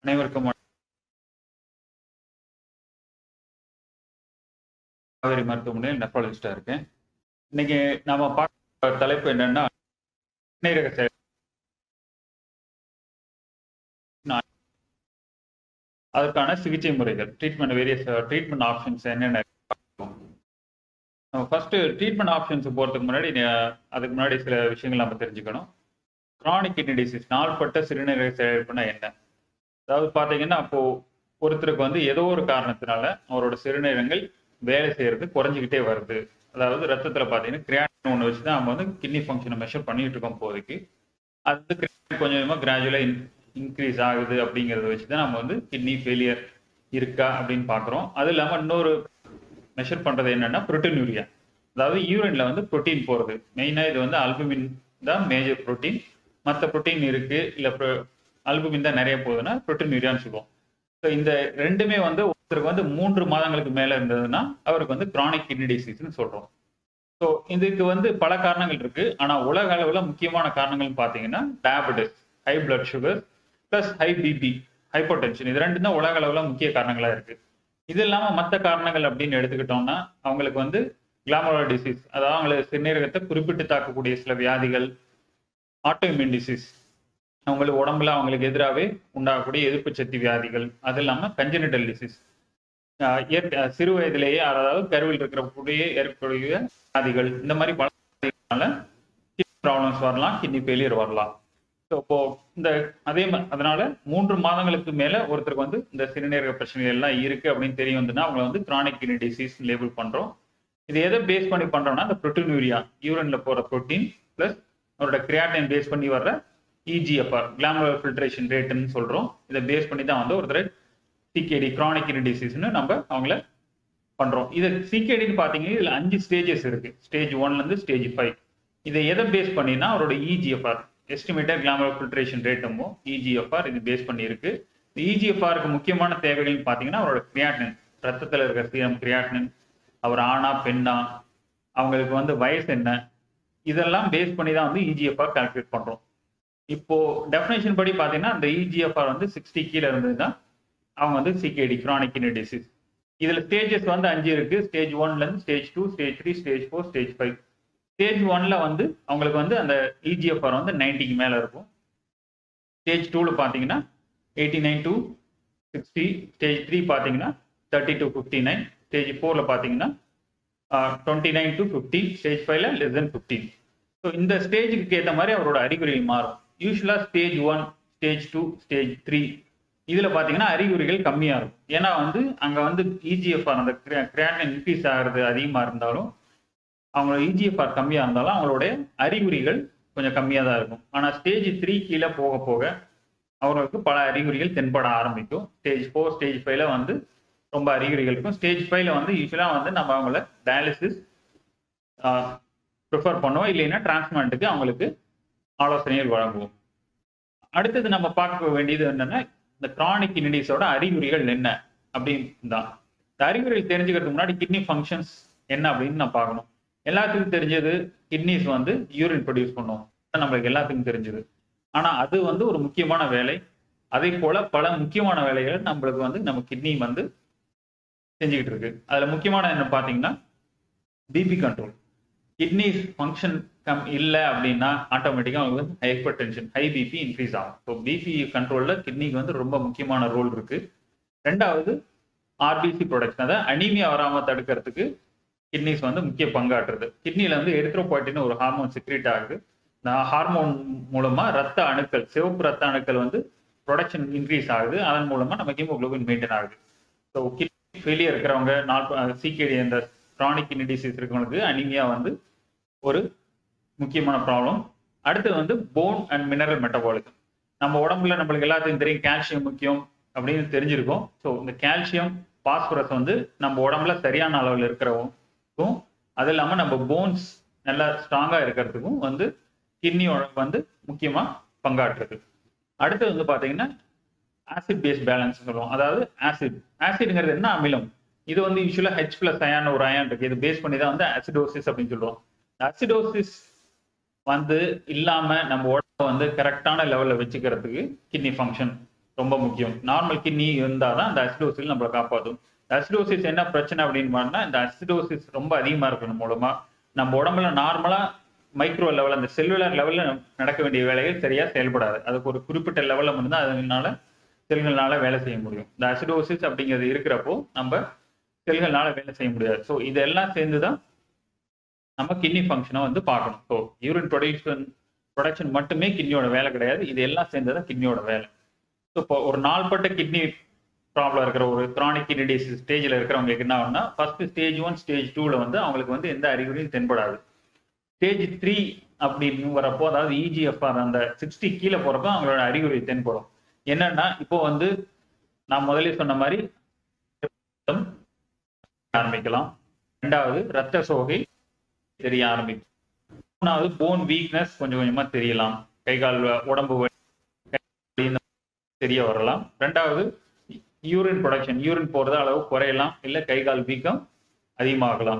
அனைவருக்கும் வணக்கம். காவேரி மருத்துவமனையில் நெஃப்ராலஜிஸ்டா இருக்கேன் இன்னைக்கு நாம பார்க்க தலைப்பு என்னன்னா சிறுநீரக செயல் நான் அதற்கான சிகிச்சை முறைகள் ட்ரீட்மெண்ட் வேரியஸ் ட்ரீட்மெண்ட் ஆப்ஷன்ஸ் என்னென்ன ஃபர்ஸ்ட் ட்ரீட்மெண்ட் ஆப்ஷன்ஸ் போகிறதுக்கு முன்னாடி ந- அதுக்கு முன்னாடி சில விஷயங்கள் நம்ம தெரிஞ்சுக்கணும் கிரானிக் கிட்னி டிசீஸ் நாள்பட்ட சிறுநீரக செயல்புனா என்ன அதாவது பார்த்தீங்கன்னா அப்போ ஒருத்தருக்கு வந்து ஏதோ ஒரு காரணத்தினால அவரோட சிறுநீரகங்கள் வேலை செய்யறது குறைஞ்சிக்கிட்டே வருது அதாவது ரத்தத்தில் பார்த்தீங்கன்னா கிரியாட்டின் ஒன்று வச்சு தான் நம்ம வந்து கிட்னி ஃபங்க்ஷனை மெஷர் பண்ணிட்டு இருக்கோம் இப்போதைக்கு அது வந்து creatinine கொஞ்சம் கொஞ்சமாக கிராஜுவலாக இன்க்ரீஸ் ஆகுது அப்படிங்கிறத வச்சு தான் நம்ம வந்து கிட்னி ஃபெயிலியர் இருக்கா அப்படின்னு பார்க்குறோம் அது இல்லாமல் இன்னொரு மெஷர் பண்ணுறது என்னன்னா புரோட்டீன்யூரியா அதாவது யூரின்ல வந்து புரோட்டீன் போகிறது மெயினாக இது வந்து அல்புமின் தான் மேஜர் புரோட்டீன் மற்ற புரோட்டீன் இருக்கு இல்லை அல்புமின் தான் நிறைய போகுதுன்னா புரோட்டீன்யூரியான்னு சொல்லுவோம் ஸோ இந்த ரெண்டுமே வந்து ஒருத்தருக்கு வந்து மூன்று மாதங்களுக்கு மேலே இருந்ததுன்னா அவருக்கு வந்து கிரானிக் கிட்னி டிசீஸ்னு சொல்கிறோம் ஸோ இதுக்கு வந்து பல காரணங்கள் இருக்கு ஆனால் உலக அளவில் முக்கியமான காரணங்கள்னு பார்த்தீங்கன்னா diabetes high blood sugar plus high BP hypotension இது ரெண்டும் தான் உலக அளவில் முக்கிய காரணங்களாக இருக்கு இது இல்லாமல் மற்ற காரணங்கள் அப்படின்னு எடுத்துக்கிட்டோம்னா அவங்களுக்கு வந்து கிளாமரா டிசீஸ் அதாவது அவங்களுக்கு சிறுநீரகத்தை குறிப்பிட்டு தாக்கக்கூடிய சில வியாதிகள் ஆட்டோஇம்யூன் டிசீஸ் அவங்களுக்கு உடம்புல அவங்களுக்கு எதிராகவே உண்டாகக்கூடிய எதிர்ப்பு சக்தி வியாதிகள் அது இல்லாமல் கஞ்சனிட்டல் டிசீஸ் சிறு வயதிலேயே அதாவது கருவில் இருக்கிறக்கூடிய ஏற்படக்கூடிய வியாதிகள் இந்த மாதிரி பல வியாதிகளால கிட்னி ப்ராப்ளம்ஸ் வரலாம் கிட்னி ஃபெயிலியர் வரலாம் ஸோ இப்போ இந்த அதே மா- அதனால மூன்று மாதங்களுக்கு மேல ஒருத்தருக்கு வந்து இந்த சிறுநீரக பிரச்சனைகள் எல்லாம் இருக்கு அப்படின்னு தெரிய வந்துன்னா அவங்களை வந்து கிரானிக் கிட்னி டிசீஸ் லேபிள் பண்றோம் இது எதை பேஸ் பண்ணி பண்றோம்னா இந்த ப்ரோட்டீன்யூரியா யூரின்ல போற புரோட்டீன் பிளஸ் அவரோட கிரியாட்டின் பேஸ் பண்ணி வர்ற இஜிஎஃப்ஆர் கிளாமரல் ஃபில்ட்ரேஷன் ரேட்டுன்னு சொல்றோம் இதை பேஸ் பண்ணி தான் வந்து ஒருத்தர் சிகேடி கிரானிக் கிட்னி டிசீஸ்னு நம்ம அவங்கள பண்றோம் இது சிகேடின்னு பாத்தீங்கன்னா இதுல அஞ்சு ஸ்டேஜஸ் இருக்கு ஸ்டேஜ் ஒன்ல இருந்து ஸ்டேஜ் ஃபைவ் இதை எதை பேஸ் பண்ணினா அவரோட இஜிஎஃப்ஆர் எஸ்டிமேட்டட் கிளாமரல் ஃபில்ட்ரேஷன் ரேட்டுமோ இஜிஎஃப்ஆர் இது பேஸ் பண்ணி இருக்கு இந்த இஜிஎஃப்ஆருக்கு முக்கியமான தேவைகள்னு பாத்தீங்கன்னா அவரோட கிரியாட்டின் ரத்தத்துல இருக்கிற சீரம் கிரியாட்டின் அவர் ஆணா பெண்ணா அவங்களுக்கு வந்து வயசு என்ன இதெல்லாம் பேஸ் பண்ணி தான் வந்து இஜிஎஃப்ஆர் கால்குலேட் பண்றோம் இப்போ டெஃபினேஷன் படி பாத்தீங்கன்னா அந்த இஜிஎஃப்ஆர் வந்து சிக்ஸ்டி கீழே இருந்ததுன்னா அவங்க வந்து சிகேடி கிரானிக் கிட்னி டிசீஸ் இதுல ஸ்டேஜஸ் வந்து அஞ்சு இருக்கு ஸ்டேஜ் ஒன்ல இருந்து stage two stage three stage four stage five stage ஒன்ல வந்து அவங்களுக்கு வந்து அந்த இஜிஎஃப்ஆர் வந்து 90 க்கு மேல இருக்கும் ஸ்டேஜ் டூல பாத்தீங்கன்னா eighty nine to sixty stage three பாத்தீங்கன்னா thirty to fifty nine stage ஃபோர்ல பாத்தீங்கன்னா twenty nine to fifteen stage ஃபைவ்ல லெஸ் தென் ஃபிஃப்டீன் ஸோ இந்த ஸ்டேஜுக்கு ஏற்ற மாதிரி அவரோட அறிகுறிகள் மாறும் யூஸ்வலா stage one stage two stage three இதுல பாத்தீங்கன்னா அறிகுறிகள் கம்மியா இருக்கும் ஏன்னா வந்து அங்க வந்து இஜிஎஃப்ஆர் அந்த கிரியாட்டின் இன்க்ரீஸ் ஆகுறது அதிகமா இருந்தாலும் அவங்களோட இஜிஎஃப்ஆர் கம்மியா இருந்தாலும் அவங்களுடைய அறிகுறிகள் கொஞ்சம் கம்மியா தான் இருக்கும் ஆனா ஸ்டேஜ் த்ரீ கீழே போக போக அவங்களுக்கு பல அறிகுறிகள் தென்பட ஆரம்பிக்கும் ஸ்டேஜ் ஃபோர் ஸ்டேஜ் ஃபைவ்ல வந்து ரொம்ப அறிகுறிகள் இருக்கும் ஸ்டேஜ் ஃபைவ்ல வந்து யூஸ்வலா வந்து நம்ம அவங்கள டயாலிசிஸ் ப்ரிஃபர் பண்ணுவோம் இல்லைன்னா டிரான்ஸ்பிளான்ட்டுக்கு அவங்களுக்கு ஆலோசனைகள் வழங்குவோம் அடுத்தது நம்ம பார்க்க வேண்டியது என்னன்னா இந்த கிரானிக் கிட்னிஸோட அறிகுறிகள் என்ன அப்படின்னு தான் இந்த அறிகுறிகள் தெரிஞ்சுக்கிறதுக்கு முன்னாடி கிட்னி ஃபங்க்ஷன்ஸ் என்ன அப்படின்னு நான் பார்க்கணும் எல்லாத்துக்கும் தெரிஞ்சது கிட்னிஸ் வந்து யூரின் ப்ரொடியூஸ் பண்ணும் அதான் நம்மளுக்கு எல்லாத்துக்கும் தெரிஞ்சது ஆனா அது வந்து ஒரு முக்கியமான வேலை அதே போல பல முக்கியமான வேலைகள் நம்மளுக்கு வந்து நம்ம கிட்னி வந்து செஞ்சுக்கிட்டு இருக்கு அதுல முக்கியமான என்ன பார்த்தீங்கன்னா பிபி கண்ட்ரோல் கிட்னி ஃபங்க்ஷன் கம் இல்லை அப்படின்னா ஆட்டோமேட்டிக்காக அவங்களுக்கு வந்து hypertension high BP increase ஆகும் ஸோ பிபி கண்ட்ரோலில் கிட்னிக்கு வந்து ரொம்ப முக்கியமான ரோல் இருக்கு ரெண்டாவது ஆர்பிசி ப்ரொடக்ஷன் அதாவது அனீமியா வராமல் தடுக்கிறதுக்கு கிட்னிஸ் வந்து முக்கிய பங்காற்றுது கிட்னியில் வந்து எரித்ரோபாய்டின் ஒரு ஹார்மோன் செக்ரேட் ஆகுது இந்த ஹார்மோன் மூலமா ரத்த அணுக்கள் சிவப்பு ரத்த அணுக்கள் வந்து ப்ரொடக்ஷன் இன்க்ரீஸ் ஆகுது அதன் மூலமா நம்ம ஹீமோகுளோபின் மெயின்டைன் ஆகுது ஸோ கிட்னி ஃபெயிலியர் இருக்கிறவங்க நாள் சிகேடி இந்த கிரானிக் கிட்னி டிசீஸ் இருக்கிறவங்களுக்கு அனிமியா வந்து ஒரு முக்கியமான ப்ராப்ளம் அடுத்து வந்து போன் அண்ட் மினரல் மெட்டபாலிசம் நம்ம உடம்புல நம்மளுக்கு எல்லாத்துக்கும் தெரியும் கால்சியம் முக்கியம் அப்படின்னு தெரிஞ்சிருக்கும் ஸோ இந்த கால்சியம் பாஸ்பரஸ் வந்து நம்ம உடம்புல சரியான அளவில் இருக்கிறவும் அது இல்லாமல் நம்ம போன்ஸ் நல்லா ஸ்ட்ராங்காக இருக்கிறதுக்கும் வந்து கிட்னியோட வந்து முக்கியமாக பங்காற்றுது அடுத்து வந்து பார்த்தீங்கன்னா ஆசிட் பேஸ் பேலன்ஸ் சொல்லுவோம் அதாவது ஆசிட் ஆசிட்ங்கிறது என்ன அமிலம் இது வந்து யூஸ்வலாக ஹெச் பிளஸ் அயான் ஒரு அயான் இருக்கு இது பேஸ் பண்ணி தான் வந்து அசிடோசிஸ் அப்படின்னு சொல்லுவோம் அசிடோசிஸ் வந்து இல்லாம நம்ம உடம்ப வந்து கரெக்டான லெவல்ல வச்சுக்கிறதுக்கு கிட்னி ஃபங்க்ஷன் ரொம்ப முக்கியம் நார்மல் கிட்னி இருந்தால் தான் அந்த அசிடோசிஸ் நம்மளை காப்பாற்றும் அசிடோசிஸ் என்ன பிரச்சனை அப்படின்னு பார்த்தா இந்த அசிடோசிஸ் ரொம்ப அதிகமாக இருக்கணும் மூலமா நம்ம உடம்புல நார்மலாக மைக்ரோ லெவல் அந்த செல்லுலர் லெவலில் நடக்க வேண்டிய வேலைகள் சரியாக செயல்படாது அதுக்கு ஒரு குறிப்பிட்ட லெவலில் மட்டும்தான் அதனால செல்கள்னால வேலை செய்ய முடியும் இந்த அசிடோசிஸ் அப்படிங்கிறது இருக்கிறப்போ நம்ம செல்கள்னால வேலை செய்ய முடியாது ஸோ இதெல்லாம் சேர்ந்து தான் நம்ம கிட்னி ஃபங்க்ஷனை வந்து பார்க்கணும் ஸோ யூரின் ப்ரொடக்ஷன் ப்ரொடக்ஷன் மட்டுமே கிட்னியோட வேலை கிடையாது இது எல்லாம் சேர்ந்து தான் கிட்னியோட வேலை ஸோ இப்போ ஒரு நாள்பட்ட கிட்னி ப்ராப்ளம் இருக்கிற ஒரு கிரானிக் கிட்னி டிசீஸ் ஸ்டேஜில் இருக்கிறவங்களுக்கு என்ன ஆகும்னா ஃபர்ஸ்ட் ஸ்டேஜ் ஒன் ஸ்டேஜ் டூவில் வந்து அவங்களுக்கு வந்து எந்த அறிகுறியும் தென்படாது ஸ்டேஜ் த்ரீ அப்படின்னு வரப்போ அதாவது இஜிஎஃப்ஆர் அந்த சிக்ஸ்டி கீழே போகிறப்போ அவங்களோட அறிகுறி தென்படும் என்னன்னா இப்போ வந்து நான் முதல்ல சொன்ன மாதிரி ஆரம்பிக்கலாம் ரெண்டாவது ரத்த சோகை தெரிய ஆரம்பிக்கும் மூணாவது போன் வீக்னஸ் கொஞ்சம் கொஞ்சமா தெரியலாம் கை கால் உடம்பு தெரிய வரலாம் ரெண்டாவது யூரின் ப்ரொடக்ஷன் யூரின் போறது அளவு குறையலாம் இல்லை கை கால் வீக்கம் அதிகமாகலாம்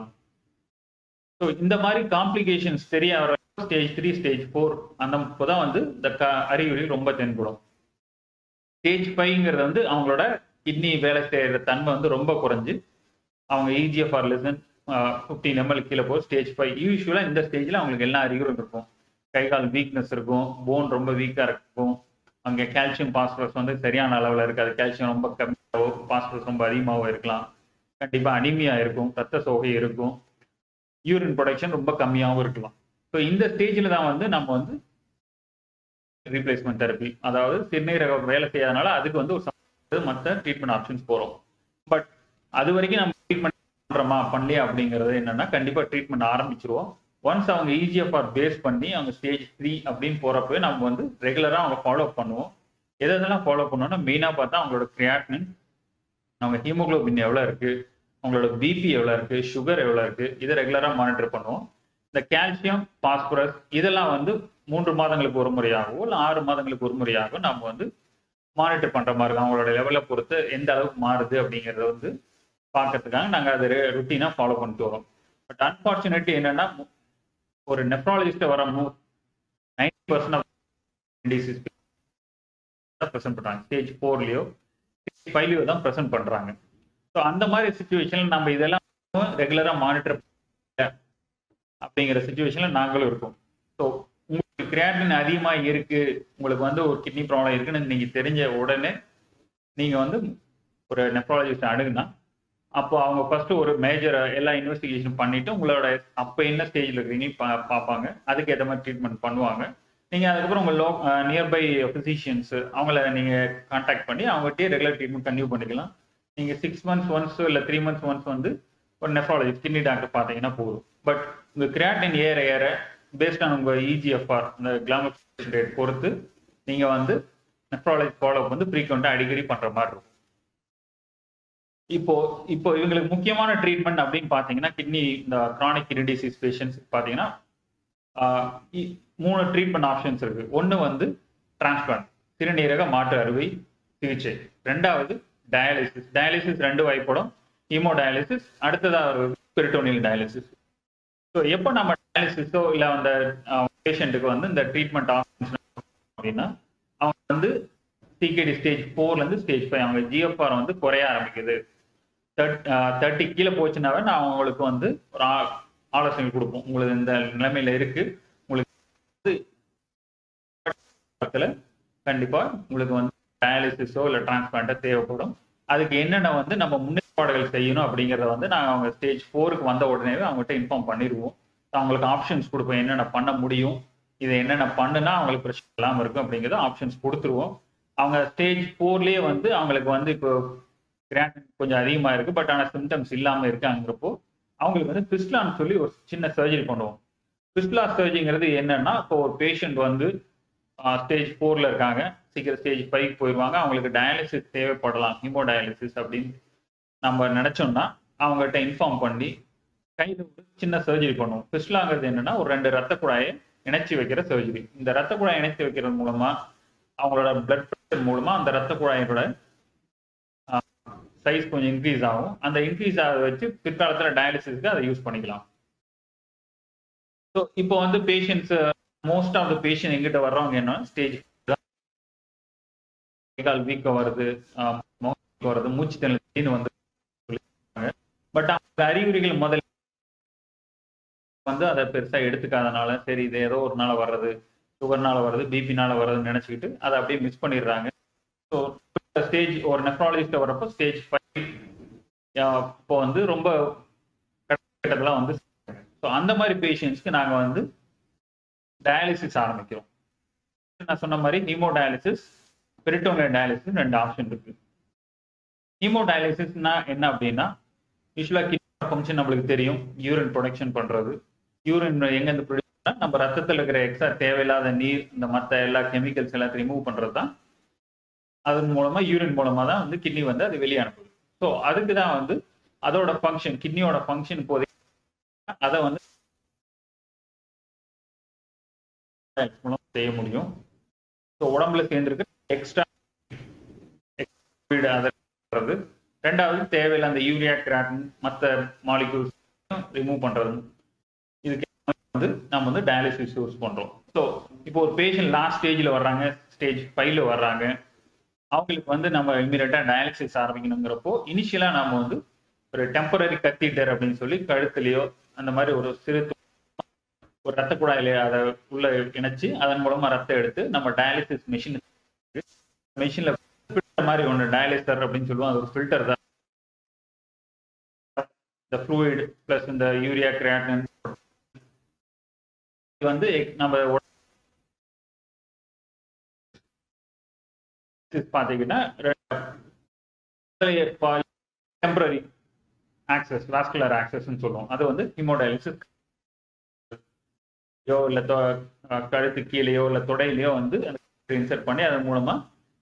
ஸோ இந்த மாதிரி காம்ப்ளிகேஷன்ஸ் தெரிய வர ஸ்டேஜ் த்ரீ ஸ்டேஜ் ஃபோர் அந்த தான் வந்து இந்த க அறிகுறி ரொம்ப தென்படும் ஸ்டேஜ் ஃபைவ்ங்கிறது வந்து அவங்களோட கிட்னி வேலை செய்யற தன்மை வந்து ரொம்ப குறைஞ்சு அவங்க இஜிஎஃப்ஆர் லெசன் ஃபிஃப்டீன் எம்எல் கீழே போகும் ஸ்டேஜ் ஃபைவ் யூஸ்வலாக இந்த ஸ்டேஜில் அவங்களுக்கு எல்லா அறிகுறியும் இருக்கும் கை கால் வீக்னஸ் இருக்கும் போன் ரொம்ப வீக்காக இருக்கும் அங்கே கால்சியம் பாஸ்பரஸ் வந்து சரியான அளவில் இருக்காது கால்சியம் ரொம்ப கம்மியாகவோ பாஸ்பரஸ் ரொம்ப அதிகமாகவோ இருக்கலாம் கண்டிப்பாக அனிமியா இருக்கும் ரத்த சோகை இருக்கும் யூரின் ப்ரொடக்ஷன் ரொம்ப கம்மியாகவும் இருக்கலாம் ஸோ இந்த ஸ்டேஜில் தான் வந்து நம்ம வந்து ரீப்ளேஸ்மெண்ட் தெரப்பி அதாவது சிறுநீரக வேலை செய்யாதனால அதுக்கு வந்து ஒரு மற்ற ட்ரீட்மெண்ட் ஆப்ஷன்ஸ் போகிறோம் பட் அது வரைக்கும் நம்ம ட்ரீட்மெண்ட் பண்ணுறோமா பண்ணலையா அப்படிங்கிறது என்னன்னா கண்டிப்பாக ட்ரீட்மெண்ட் ஆரம்பிச்சிருவோம் ஒன்ஸ் அவங்க இஜிஎஃப்ஆர் பேஸ் பண்ணி அவங்க ஸ்டேஜ் த்ரீ அப்படின்னு போகிறப்பவே நம்ம வந்து ரெகுலராக அவங்க ஃபாலோ பண்ணுவோம் எதை எதெல்லாம் ஃபாலோ பண்ணோம்னா மெயினாக பார்த்தா அவங்களோட கிரியாட்டின் அவங்க ஹீமோக்ளோபின் எவ்வளோ இருக்குது அவங்களோட பிபி எவ்வளோ இருக்குது சுகர் எவ்வளோ இருக்குது இதை ரெகுலராக மானிட்டர் பண்ணுவோம் இந்த கால்சியம் பாஸ்பரஸ் இதெல்லாம் வந்து மூன்று மாதங்களுக்கு ஒரு முறையாகவோ இல்லை ஆறு மாதங்களுக்கு ஒரு முறையாகவோ நம்ம வந்து மானிட்டர் பண்ணுற மாதிரி இருக்கும் அவங்களோட லெவலை பொறுத்து எந்த அளவுக்கு மாறுது அப்படிங்கிறத வந்து பார்க்கறதுக்காக நாங்கள் அதை ருட்டீனாக ஃபாலோ பண்ணிட்டு வரோம் பட் அன்ஃபார்ச்சுனேட்லி என்னன்னா ஒரு நெஃப்ராலஜிஸ்ட்டை வர ninety percent of disease present பண்ணுறாங்க ஸ்டேஜ் ஃபோர்லேயோ ஸ்டேஜ் ஃபைவ்லையோ தான் ப்ரெசென்ட் பண்ணுறாங்க ஸோ அந்த மாதிரி சுச்சுவேஷனில் நம்ம இதெல்லாம் ரெகுலராக மானிட்டர் அப்படிங்கிற சுச்சுவேஷனில் நாங்களும் இருக்கோம் ஸோ உங்களுக்கு கிரியாட்டின் அதிகமாக இருக்கு உங்களுக்கு வந்து ஒரு கிட்னி ப்ராப்ளம் இருக்குன்னு நீங்கள் தெரிஞ்ச உடனே நீங்கள் வந்து ஒரு நெஃப்ராலஜிஸ்ட் அணுகுனா அப்போ அவங்க ஃபர்ஸ்ட் ஒரு மேஜர் எல்லா இன்வெஸ்டிகேஷன் பண்ணிட்டு உங்களோட அப்போ என்ன ஸ்டேஜில் இருக்கீங்கன்னு பா பார்ப்பாங்க அதுக்கு ஏற்ற மாதிரி ட்ரீட்மெண்ட் பண்ணுவாங்க நீங்கள் அதுக்கப்புறம் உங்கள் லோ நியர்பை ஃபிசிஷியன்ஸ் அவங்கள நீங்கள் கான்டாக்ட் பண்ணி அவங்ககிட்டயே ரெகுலர் ட்ரீட்மெண்ட் கன்டினியூ பண்ணிக்கலாம் நீங்கள் சிக்ஸ் மந்த்ஸ் ஒன்ஸ் இல்லை த்ரீ மந்த்ஸ் ஒன்ஸ் வந்து ஒரு நெஃப்ராலஜிஸ்ட் கிட்னி டாக்டர் பார்த்தீங்கன்னா போதும் பட் உங்கள் கிரியாட்டின் ஏற ஏற பேஸ்ட் ஆன் உங்கள் இஜிஎஃப்ஆர் இந்த கிளாமர் ரேட் பொறுத்து நீங்கள் வந்து நெஃப்ராலஜி ஃபாலோ வந்து ஃப்ரீக்வெண்ட்டாக அடிக்கடி பண்ணுற மாதிரி இருக்கும் இப்போ இப்போ இவங்களுக்கு முக்கியமான ட்ரீட்மெண்ட் அப்படின்னு பார்த்தீங்கன்னா கிட்னி இந்த கிரானிக் கிட்னி டிசீஸ் பேஷண்ட்ஸ் பார்த்தீங்கன்னா மூணு ட்ரீட்மெண்ட் ஆப்ஷன்ஸ் இருக்கு ஒன்று வந்து டிரான்ஸ்பிளான்ட் சிறுநீரக மாற்று அறுவை சிகிச்சை ரெண்டாவது டயாலிசிஸ் டயாலிசிஸ் ரெண்டு வாய்ப்படும் ஹீமோ டயாலிசிஸ் அடுத்ததாக பெரிட்டோனியல் டயாலிசிஸ் ஸோ எப்போ நம்ம டயாலிசிஸோ இல்லை அந்த பேஷண்ட்டுக்கு வந்து இந்த ட்ரீட்மெண்ட் ஆப்ஷன்ஸ் அப்படின்னா அவங்க வந்து சிகேடி ஸ்டேஜ் ஃபோர்லேருந்து ஸ்டேஜ் ஃபைவ் அவங்க ஜிஎஃப்ஆர் வந்து குறைய ஆரம்பிக்குது தேர்ட்டி கீழே போச்சுனாவே நான் அவங்களுக்கு வந்து ஒரு ஆலோசனை கொடுப்போம் உங்களுக்கு இந்த நிலைமையில இருக்கு உங்களுக்கு வந்து கண்டிப்பா உங்களுக்கு வந்து டயாலிசிஸோ இல்லை டிரான்ஸ்பிளான்ட்டோ தேவைப்படும் அதுக்கு என்னென்ன வந்து நம்ம முன்னேற்பாடுகள் செய்யணும் அப்படிங்கிறத வந்து நாங்கள் அவங்க ஸ்டேஜ் ஃபோருக்கு வந்த உடனே அவங்ககிட்ட இன்ஃபார்ம் பண்ணிடுவோம் அவங்களுக்கு ஆப்ஷன்ஸ் கொடுப்போம் என்னென்ன பண்ண முடியும் இதை என்னென்ன பண்ணுனா அவங்களுக்கு பிரச்சனை இல்லாமல் இருக்கும் அப்படிங்கிறத ஆப்ஷன்ஸ் கொடுத்துருவோம் அவங்க ஸ்டேஜ் ஃபோர்லேயே வந்து அவங்களுக்கு வந்து இப்போ கிராண்டின் கொஞ்சம் அதிகமாக இருக்குது பட் ஆனால் சிம்டம்ஸ் இல்லாமல் இருக்காங்கிறப்போ அவங்களுக்கு வந்து பிஸ்லான்னு சொல்லி ஒரு சின்ன சர்ஜரி பண்ணுவோம் பிஸ்லா சர்ஜரிங்கிறது என்னன்னா இப்போ ஒரு பேஷண்ட் வந்து ஸ்டேஜ் ஃபோரில் இருக்காங்க சீக்கிரம் ஸ்டேஜ் ஃபைவ் போயிடுவாங்க அவங்களுக்கு டயாலிசிஸ் தேவைப்படலாம் ஹீமோ டயாலிசிஸ் அப்படின்னு நம்ம நினச்சோம்னா அவங்ககிட்ட இன்ஃபார்ம் பண்ணி கையில் ஒரு சின்ன சர்ஜரி பண்ணுவோம் பிஸ்லாங்கிறது என்னன்னா ஒரு ரெண்டு ரத்த குழாயை இணைச்சி வைக்கிற சர்ஜரி இந்த ரத்த குழாய் இணைச்சி வைக்கிறது மூலமா அவங்களோட பிளட் ப்ரெஷர் மூலமா அந்த ரத்த குழாயோட சைஸ் கொஞ்சம் இன்க்ரீஸ் ஆகும் அந்த இன்க்ரீஸ் ஆக வச்சு பிற்காலத்தில் டயாலிசிஸ்க்கு அதை யூஸ் பண்ணிக்கலாம் ஸோ இப்போ வந்து patients most of the patient எங்கிட்ட வர்றவங்க என்ன ஸ்டேஜ் கால் வீக்கம் வருது ஆஹ் முகம் வீக்கம் வருது மூச்சு திணறல் வந்து பட் அந்த அறிகுறிகள் முதல்ல வந்து அதை பெருசா எடுத்துக்காதனால சரி இது ஏதோ ஒரு நாள் வர்றது சுகர்னால வருது பிபினால வருதுன்னு நினைச்சுக்கிட்டு அதை அப்படியே மிஸ் பண்ணிடுறாங்க ஸோ ஸ்டேஜ் ஒரு நெஃப்ராலஜிஸ்ட் வரப்போ ஸ்டேஜ் ஃபைவ் இப்போ வந்து ரொம்ப கட்டத்தில் வந்து ஸோ அந்த மாதிரி பேஷண்ட்ஸ்க்கு நாங்கள் வந்து டயாலிசிஸ் ஆரம்பிக்கிறோம் நான் சொன்ன மாதிரி ஹீமோ டயாலிசிஸ் பெரிட்டோனியல் டயாலிசிஸ் ரெண்டு ஆப்ஷன் இருக்கு ஹீமோ டயாலிசிஸ்னா என்ன அப்படின்னா யூஸ்வலாக கிட்னி ஃபங்க்ஷன் நம்மளுக்கு தெரியும் யூரின் ப்ரொடக்ஷன் பண்ணுறது யூரின் எங்கேருந்து ப்ரொடியூஸ் நம்ம ரத்தத்தில் இருக்கிற எக்ஸ்ட்ரா தேவையில்லாத நீர் இந்த மற்ற எல்லா கெமிக்கல்ஸ் எல்லாத்தையும் ரிமூவ் பண்ணுறது தான் அதன் மூலமா யூரின் மூலமா தான் வந்து கிட்னி வந்து அது வெளியே அனுப்புது ஸோ அதுக்கு தான் வந்து அதோட ஃபங்க்ஷன் கிட்னியோட ஃபங்க்ஷன் போதே அதை வந்து மூலம் செய்ய முடியும் ஸோ உடம்புல சேர்ந்துருக்கு எக்ஸ்ட்ரா அதை ரெண்டாவது தேவையில்லை அந்த யூரியா கிராட்டின் மற்ற மாலிகூல்ஸ் ரிமூவ் பண்றது இதுக்கு வந்து நம்ம வந்து டயாலிசிஸ் யூஸ் பண்றோம் ஸோ இப்போ ஒரு பேஷண்ட் லாஸ்ட் ஸ்டேஜில் வர்றாங்க ஸ்டேஜ் ஃபைவ்ல வர்றாங்க அவங்களுக்கு வந்து நம்ம இமீடியட்டா டயாலிசிஸ் ஆரம்பிக்கணுங்கிறப்போ இனிஷியலா நாம வந்து ஒரு டெம்பரரி கத்தீட்டர் அப்படின்னு சொல்லி கழுத்துலயோ அந்த மாதிரி ஒரு சிறு ஒரு ரத்த குழாயில அதை உள்ள இணைச்சு அதன் மூலமா ரத்தம் எடுத்து நம்ம டயாலிசிஸ் மிஷின் மிஷின்ல மாதிரி ஒன்று டயாலிசர் அப்படின்னு சொல்லுவோம் அது ஒரு ஃபில்டர் தான் இந்த ஃப்ளூயிட் பிளஸ் இந்த யூரியா கிராட்டின் வந்து நம்ம பார்த்தீங்கன்னா டெம்பரரி ஆக்சஸ் வாஸ்குலர் ஆக்சஸ்ன்னு சொல்லுவோம் அது வந்து ஹிமோடயாலிசிஸ் யோ இல்லை கழுத்து கீழேயோ இல்லை தொடையிலையோ வந்து இன்சர்ட் பண்ணி அதன் மூலமா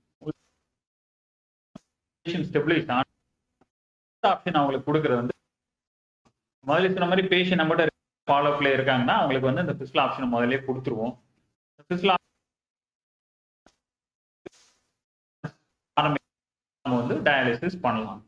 ஸ்டெபிலைஸ் ஆப்ஷன் அவங்களுக்கு கொடுக்குறது வந்து முதல்ல சொன்ன மாதிரி பேஷண்ட் நம்மகிட்ட ஃபாலோ அப்ல இருக்காங்கன்னா அவங்களுக்கு வந்து இந்த பிஸ்டல் ஆப்ஷன் முதல்ல கொடுத்துருவோம் பிஸ்டல் நம்ம வந்து டயாலிசிஸ் பண்ணலாம்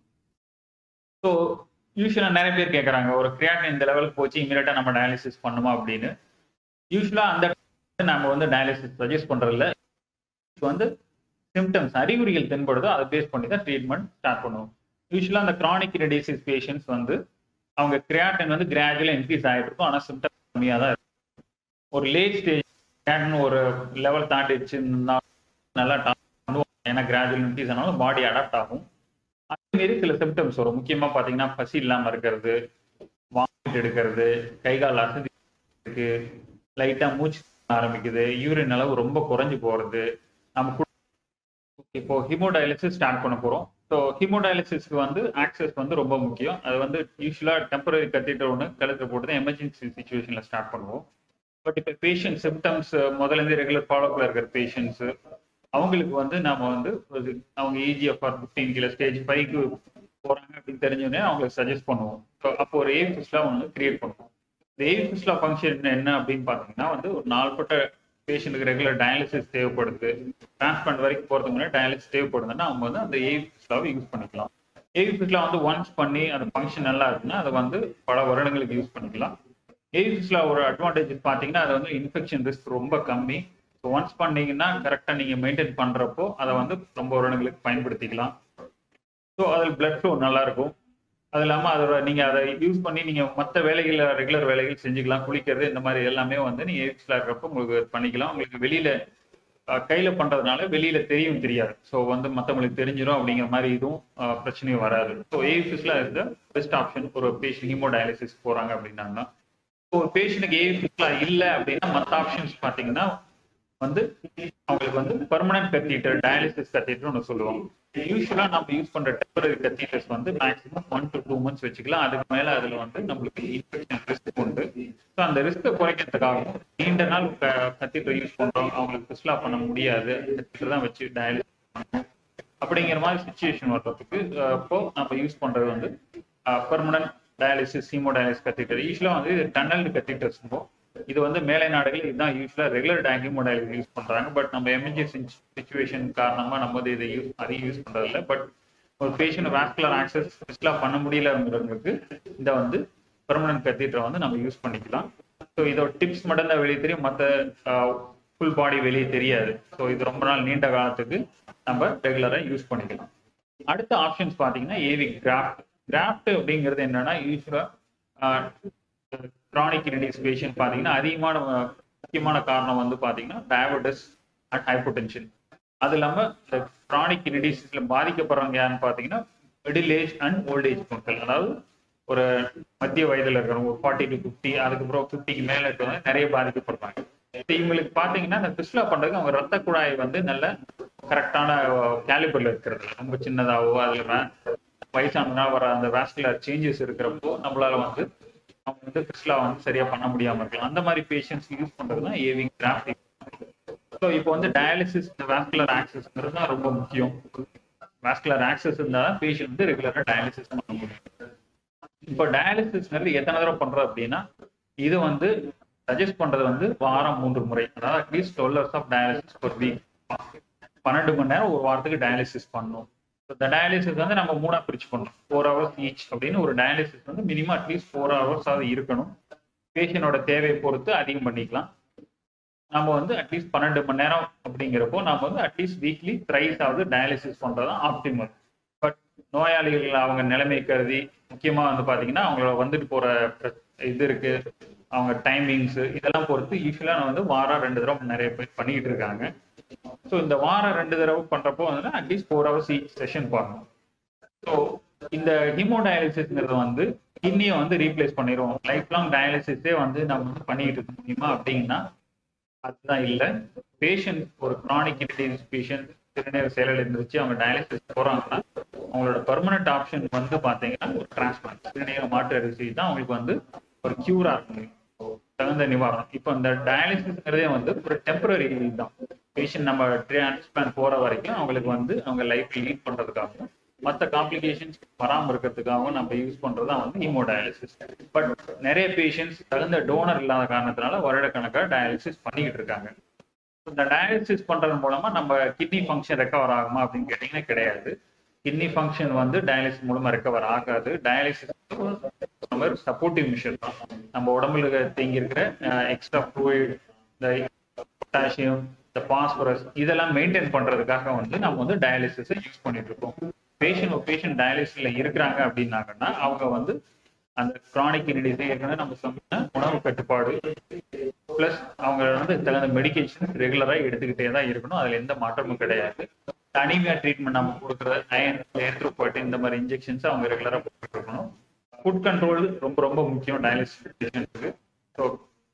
ஸோ யூஸ்வலாக நிறைய பேர் கேட்குறாங்க ஒரு கிரியாட்டின் இந்த லெவலுக்கு போச்சு இமீடியட்டாக நம்ம டயாலிசிஸ் பண்ணுமா அப்படின்னு யூஸ்வலாக அந்த நம்ம வந்து டயாலிசிஸ் சஜஸ்ட் பண்ணுறதில்ல வந்து சிம்டம்ஸ் அறிகுறிகள் தென்படுதோ அதை பேஸ் பண்ணி தான் ட்ரீட்மெண்ட் ஸ்டார்ட் பண்ணுவோம் யூஸ்வலாக அந்த கிரானிக் டிசீஸ் பேஷண்ட்ஸ் வந்து அவங்க கிரியாட்டின் வந்து கிராஜுவலாக இன்க்ரீஸ் ஆகிட்டு இருக்கும் ஆனால் சிம்டம் கம்மியாக தான் இருக்கும் ஒரு லேட் ஸ்டேஜ் கிரியாட்டின் ஒரு லெவல் தாண்டிடுச்சுன்னா நல்லா ஏன்னா கிராஜுவல் இன்க்ரீஸ் ஆனாலும் பாடி அடாப்ட் ஆகும் அதேமாரி சில சிம்டம்ஸ் வரும் முக்கியமாக பார்த்தீங்கன்னா பசி இல்லாமல் இருக்கிறது வாமிட் எடுக்கிறது கை கால் அசதி இருக்கு லைட்டாக மூச்சு ஆரம்பிக்குது யூரின் அளவு ரொம்ப குறைஞ்சு போகிறது நம்ம இப்போ ஹிமோடயாலிசிஸ் ஸ்டார்ட் பண்ண போகிறோம் ஸோ ஹிமோடயாலிசிஸ்க்கு வந்து ஆக்சஸ் வந்து ரொம்ப முக்கியம் அது வந்து யூஸ்வலாக டெம்பரரி கத்திட்டு ஒன்று கழுத்தில் போட்டு தான் எமர்ஜென்சி சுச்சுவேஷனில் ஸ்டார்ட் பண்ணுவோம் பட் இப்போ பேஷண்ட் சிம்டம்ஸ் முதலேருந்து ரெகுலர் ஃபாலோப்பில் இருக்கிற பேஷண்ட்ஸு அவங்களுக்கு வந்து நம்ம வந்து அவங்க இஜிஎஃப்ஆர் ஃபிஃப்டீன் கிலோ ஸ்டேஜ் ஃபைவ்க்கு போகிறாங்க அப்படின்னு தெரிஞ்சோடனே அவங்களுக்கு சஜஸ்ட் பண்ணுவோம் ஸோ அப்போ ஒரு ஏவி ஃபிஸ்லாக ஒன்று கிரியேட் பண்ணுவோம் இந்த ஏவி ஃபிஸ்லா ஃபங்க்ஷன் என்ன அப்படின்னு பார்த்தீங்கன்னா வந்து ஒரு நாள்பட்ட பேஷண்ட்டுக்கு ரெகுலர் டயாலிசிஸ் தேவைப்படுது டிரான்ஸ்பிளான்ட் வரைக்கும் போகிறதுக்கு முன்னாடி டயாலிசிஸ் தேவைப்படுதுன்னா அவங்க வந்து அந்த ஏவி ஃபிஸ்லாவை யூஸ் பண்ணிக்கலாம் ஏவி ஃபிஸ்லா வந்து ஒன்ஸ் பண்ணி அந்த ஃபங்க்ஷன் நல்லா இருக்குன்னா அதை வந்து பல வருடங்களுக்கு யூஸ் பண்ணிக்கலாம் ஏவி ஃபிஸ்லா ஒரு அட்வான்டேஜ் பார்த்தீங்கன்னா அது வந்து இன்ஃபெக்ஷன் ரிஸ்க் ரொம்ப கம்மி ஸோ ஒன்ஸ் பண்ணீங்கன்னா கரெக்டாக நீங்கள் மெயின்டைன் பண்ணுறப்போ அதை வந்து ரொம்ப வருடங்களுக்கு பயன்படுத்திக்கலாம் ஸோ அதில் பிளட் ஃப்ளோ நல்லாயிருக்கும் அது இல்லாமல் அதோட நீங்கள் அதை யூஸ் பண்ணி நீங்கள் மற்ற வேலைகள் ரெகுலர் வேலைகள் செஞ்சுக்கலாம் குளிக்கிறது இந்த மாதிரி எல்லாமே வந்து நீங்கள் ஏவிஸ்லாக இருக்கிறப்போ உங்களுக்கு பண்ணிக்கலாம் உங்களுக்கு வெளியில் கையில் பண்ணுறதுனால வெளியில் தெரியும் தெரியாது ஸோ வந்து மற்றவங்களுக்கு தெரிஞ்சிடும் அப்படிங்கிற மாதிரி இதுவும் பிரச்சனையும் வராது ஸோ ஏவிஃபிஸ்ல இருந்த பெஸ்ட் ஆப்ஷன் ஒரு பேஷண்ட் ஹீமோ டயாலிசிஸ் போகிறாங்க அப்படின்னாங்கன்னா ஒரு பேஷண்ட்டுக்கு ஏவிஃபிஸ்லா இல்லை அப்படின்னா மற்ற ஆப்ஷன்ஸ் பார்த்தீங்கன்னா வந்து அவங்களுக்கு வந்து பெர்மனன்ட் கத்தீட்டர் டயாலிசிஸ் கத்தீட்டர் ஒன்று சொல்லுவாங்க யூஸ்வலா நம்ம யூஸ் பண்ற டெம்பரரி கத்தீட்டர்ஸ் வந்து maximum one to two months வச்சுக்கலாம் அதுக்கு மேல அதுல வந்து நம்மளுக்கு இன்ஃபெக்ஷன் ரிஸ்க் உண்டு ஸோ அந்த ரிஸ்க்கை குறைக்கிறதுக்காகவும் நீண்ட நாள் கத்தீட்டர் யூஸ் பண்றோம் அவங்களுக்கு பிஸ்லா பண்ண முடியாது கத்தீட்டர் தான் வச்சு டயாலிசிஸ் அப்படிங்கிற மாதிரி சுச்சுவேஷன் வர்றதுக்கு இப்போ நம்ம யூஸ் பண்றது வந்து permanent dialysis haemodialysis catheter யூஸ்வலா வந்து டன்னல் கத்தீட்டர்ஸ் இது வந்து மேலை நாடுகள் இதுதான் யூஸ்வலா ரெகுலர் டேங்கி மொடைல் யூஸ் பண்றாங்க பட் நம்ம எமர்ஜென்சி சுச்சுவேஷன் காரணமா நம்ம வந்து இதை யூஸ் அதிகம் யூஸ் பண்றது இல்லை பட் ஒரு பேஷண்ட் வாஸ்குலர் ஆக்சஸ் ஃபர்ஸ்ட்லாம் பண்ண முடியலங்கிறவங்களுக்கு இந்த வந்து பெர்மனன்ட் கத்தீட்டரை வந்து நம்ம யூஸ் பண்ணிக்கலாம் ஸோ இதோட டிப்ஸ் மட்டும் தான் வெளியே தெரியும் மற்ற ஃபுல் பாடி வெளியே தெரியாது ஸோ இது ரொம்ப நாள் நீண்ட காலத்துக்கு நம்ம ரெகுலராக யூஸ் பண்ணிக்கலாம் அடுத்த ஆப்ஷன்ஸ் பார்த்தீங்கன்னா ஏவி கிராஃப்ட் கிராஃப்ட் அப்படிங்கிறது என்னன்னா யூஸ்வலாக க்ரானிக் கிரிட்டிஸ் பேஷண்ட் பார்த்தீங்கன்னா அதிகமான அஹ், முக்கியமான காரணம் வந்து பார்த்தீங்கன்னா டயபெட்டிஸ் அண்ட் ஹைப்போடென்ஷன் அது இல்லாமல் இந்த க்ரானிக் டிசீஸில் பாதிக்கப்படுறவங்க யாருன்னு பார்த்தீங்கன்னா middle age and old age மக்கள் அதாவது ஒரு மத்திய வயதில் இருக்கிறவங்க ஒரு ஃபார்ட்டி டு ஃபிஃப்டி அதுக்கப்புறம் ஃபிஃப்டிக்கு மேலே இருக்கிறவங்க நிறைய பாதிக்கப்படுறாங்க இப்போ இவங்களுக்கு பார்த்தீங்கன்னா இந்த பிஸ்லா பண்ணுறதுக்கு அவங்க ரத்த குழாய் வந்து நல்ல கரெக்டான கேலிபரில் இருக்கிறது ரொம்ப சின்னதாகவோ அதில் வயசானதுனா வர அந்த வாஸ்குலர் சேஞ்சஸ் இருக்கிறப்போ நம்மளால வந்து அவங்க வந்து பிஸ்லா வந்து சரியா பண்ண முடியாம இருக்கலாம் அந்த மாதிரி பேஷண்ட்ஸ் யூஸ் பண்றது தான் ஏவிங் கிராஃப்ட் ஸோ இப்போ வந்து டயாலிசிஸ் இந்த வாஸ்குலர் ஆக்சஸ்ங்கிறது தான் ரொம்ப முக்கியம் வாஸ்குலர் ஆக்சஸ் இருந்தால் தான் பேஷண்ட் வந்து ரெகுலராக டயாலிசிஸ் பண்ண முடியும் இப்போ டயாலிசிஸ்ங்கிறது எத்தனை தடவை பண்றோம் அப்படின்னா இது வந்து சஜஸ்ட் பண்றது வந்து வாரம் மூன்று முறை அதாவது at least twelve hours of dialysis ஒரு வீக் பன்னெண்டு மணி நேரம் ஒரு வாரத்துக்கு டயாலிசிஸ் பண்ணணும் இந்த டயாலிசிஸ் வந்து நம்ம மூணா பிரிச்சு பண்ணணும் ஃபோர் ஹவர்ஸ் ஈச் அப்படின்னு ஒரு டயாலிசிஸ் வந்து மினிமம் அட்லீஸ்ட் ஃபோர் ஹவர்ஸ் ஆகுது இருக்கணும் பேஷண்டோட தேவையை பொறுத்து அதிகம் பண்ணிக்கலாம் நம்ம வந்து அட்லீஸ்ட் பன்னெண்டு மணி நேரம் அப்படிங்கிறப்போ நம்ம வந்து அட்லீஸ்ட் வீக்லி த்ரைஸ் ஆகுது டயாலிசிஸ் பண்றது ஆப்டிமல் பட் நோயாளிகள் அவங்க நிலைமை கருதி முக்கியமா வந்து பாத்தீங்கன்னா அவங்களோட வந்துட்டு போற பிர- இது இருக்கு அவங்க டைமிங்ஸ் இதெல்லாம் பொறுத்து யூஸ்வலா நான் வந்து வாரம் ரெண்டு தடவை நிறைய பேர் பண்ணிக்கிட்டு இருக்காங்க ஸோ இந்த வாரம் ரெண்டு தடவை பண்றப்போ வந்து at least four hours each session பண்ணணும் ஸோ இந்த ஹீமோடயாலிசிஸ்ங்கிறது வந்து கிட்னியை வந்து ரீப்ளேஸ் பண்ணிடுவோம் லைஃப் லாங் டயாலிசிஸே வந்து நம்ம வந்து பண்ணிக்கிட்டு இருக்க முடியுமா அப்படின்னா அதுதான் இல்லை பேஷண்ட் ஒரு க்ரானிக் கிட்னிஸ் பேஷண்ட் சிறுநீர் செயலில் இருந்துச்சு அவங்க டயாலிசிஸ் போறாங்கன்னா அவங்களோட பெர்மனன்ட் ஆப்ஷன் வந்து பாத்தீங்கன்னா ஒரு டிரான்ஸ்பிளான்ட் சிறுநீர் மாற்று அரிசி தான் அவங்களுக்கு வந்து ஒரு கியூரா இருக்கும் தகுந்த நிவாரணம் இப்போ இந்த டயாலிசிஸ்ங்கிறதே வந்து ஒரு டெம்பரரி தான் பேஷண்ட் நம்ம டிரான்ஸ்பிளான்ட் போற வரைக்கும் அவங்களுக்கு வந்து அவங்க லைஃப் லீட் பண்றதுக்காகவும் மற்ற காம்ப்ளிகேஷன்ஸ் வராமல் இருக்கிறதுக்காகவும் நம்ம யூஸ் பண்றது தான் வந்து ஹீமோடயாலிசிஸ் பட் நிறைய பேஷண்ட்ஸ் தகுந்த டோனர் இல்லாத காரணத்தினால வருடக்கணக்காக டயாலிசிஸ் பண்ணிக்கிட்டு இருக்காங்க இந்த டயாலிசிஸ் பண்றது மூலமா நம்ம கிட்னி ஃபங்க்ஷன் ரெக்கவர் ஆகுமா அப்படின்னு கேட்டீங்கன்னா கிடையாது கிட்னி ஃபங்க்ஷன் வந்து டயாலிசிஸ் மூலமா ரெக்கவர் ஆகாது டயாலிசிஸ் ஒரு சப்போர்ட்டிவ் மிஷன் தான் நம்ம உடம்புல தேங்கி இருக்கிற எக்ஸ்ட்ரா ஃப்ளூயிட் இந்த பொட்டாசியம் இந்த பாஸ்பரஸ் இதெல்லாம் மெயின்டைன் பண்றதுக்காக வந்து நம்ம வந்து டயாலிசிஸை யூஸ் பண்ணிட்டு இருக்கோம் பேஷண்ட் ஒரு பேஷண்ட் டயாலிசிஸ்ல இருக்கிறாங்க அப்படின்னாங்கன்னா அவங்க வந்து அந்த கிரானிக் கிரிடிஸ் ஏற்கனவே நம்ம சொன்ன உணவு கட்டுப்பாடு பிளஸ் அவங்க வந்து தகுந்த மெடிகேஷன் ரெகுலரா எடுத்துக்கிட்டே தான் இருக்கணும் அதுல எந்த மாற்றமும் கிடையாது அனீமியா ட்ரீட்மெண்ட் நம்ம கொடுக்குறது அயன் ஏர்த்ரோபாய்ட் இந்த மாதிரி இன்ஜெக்ஷன்ஸ் அவங்க ரெகுலரா போட்டுட்டு இருக்கணும் ஃபுட் கண்ட்ரோல் ரொம்ப ரொம்ப முக்கியம் டயாலிசிஸ் பேஷண்ட்ஸுக்கு ஸோ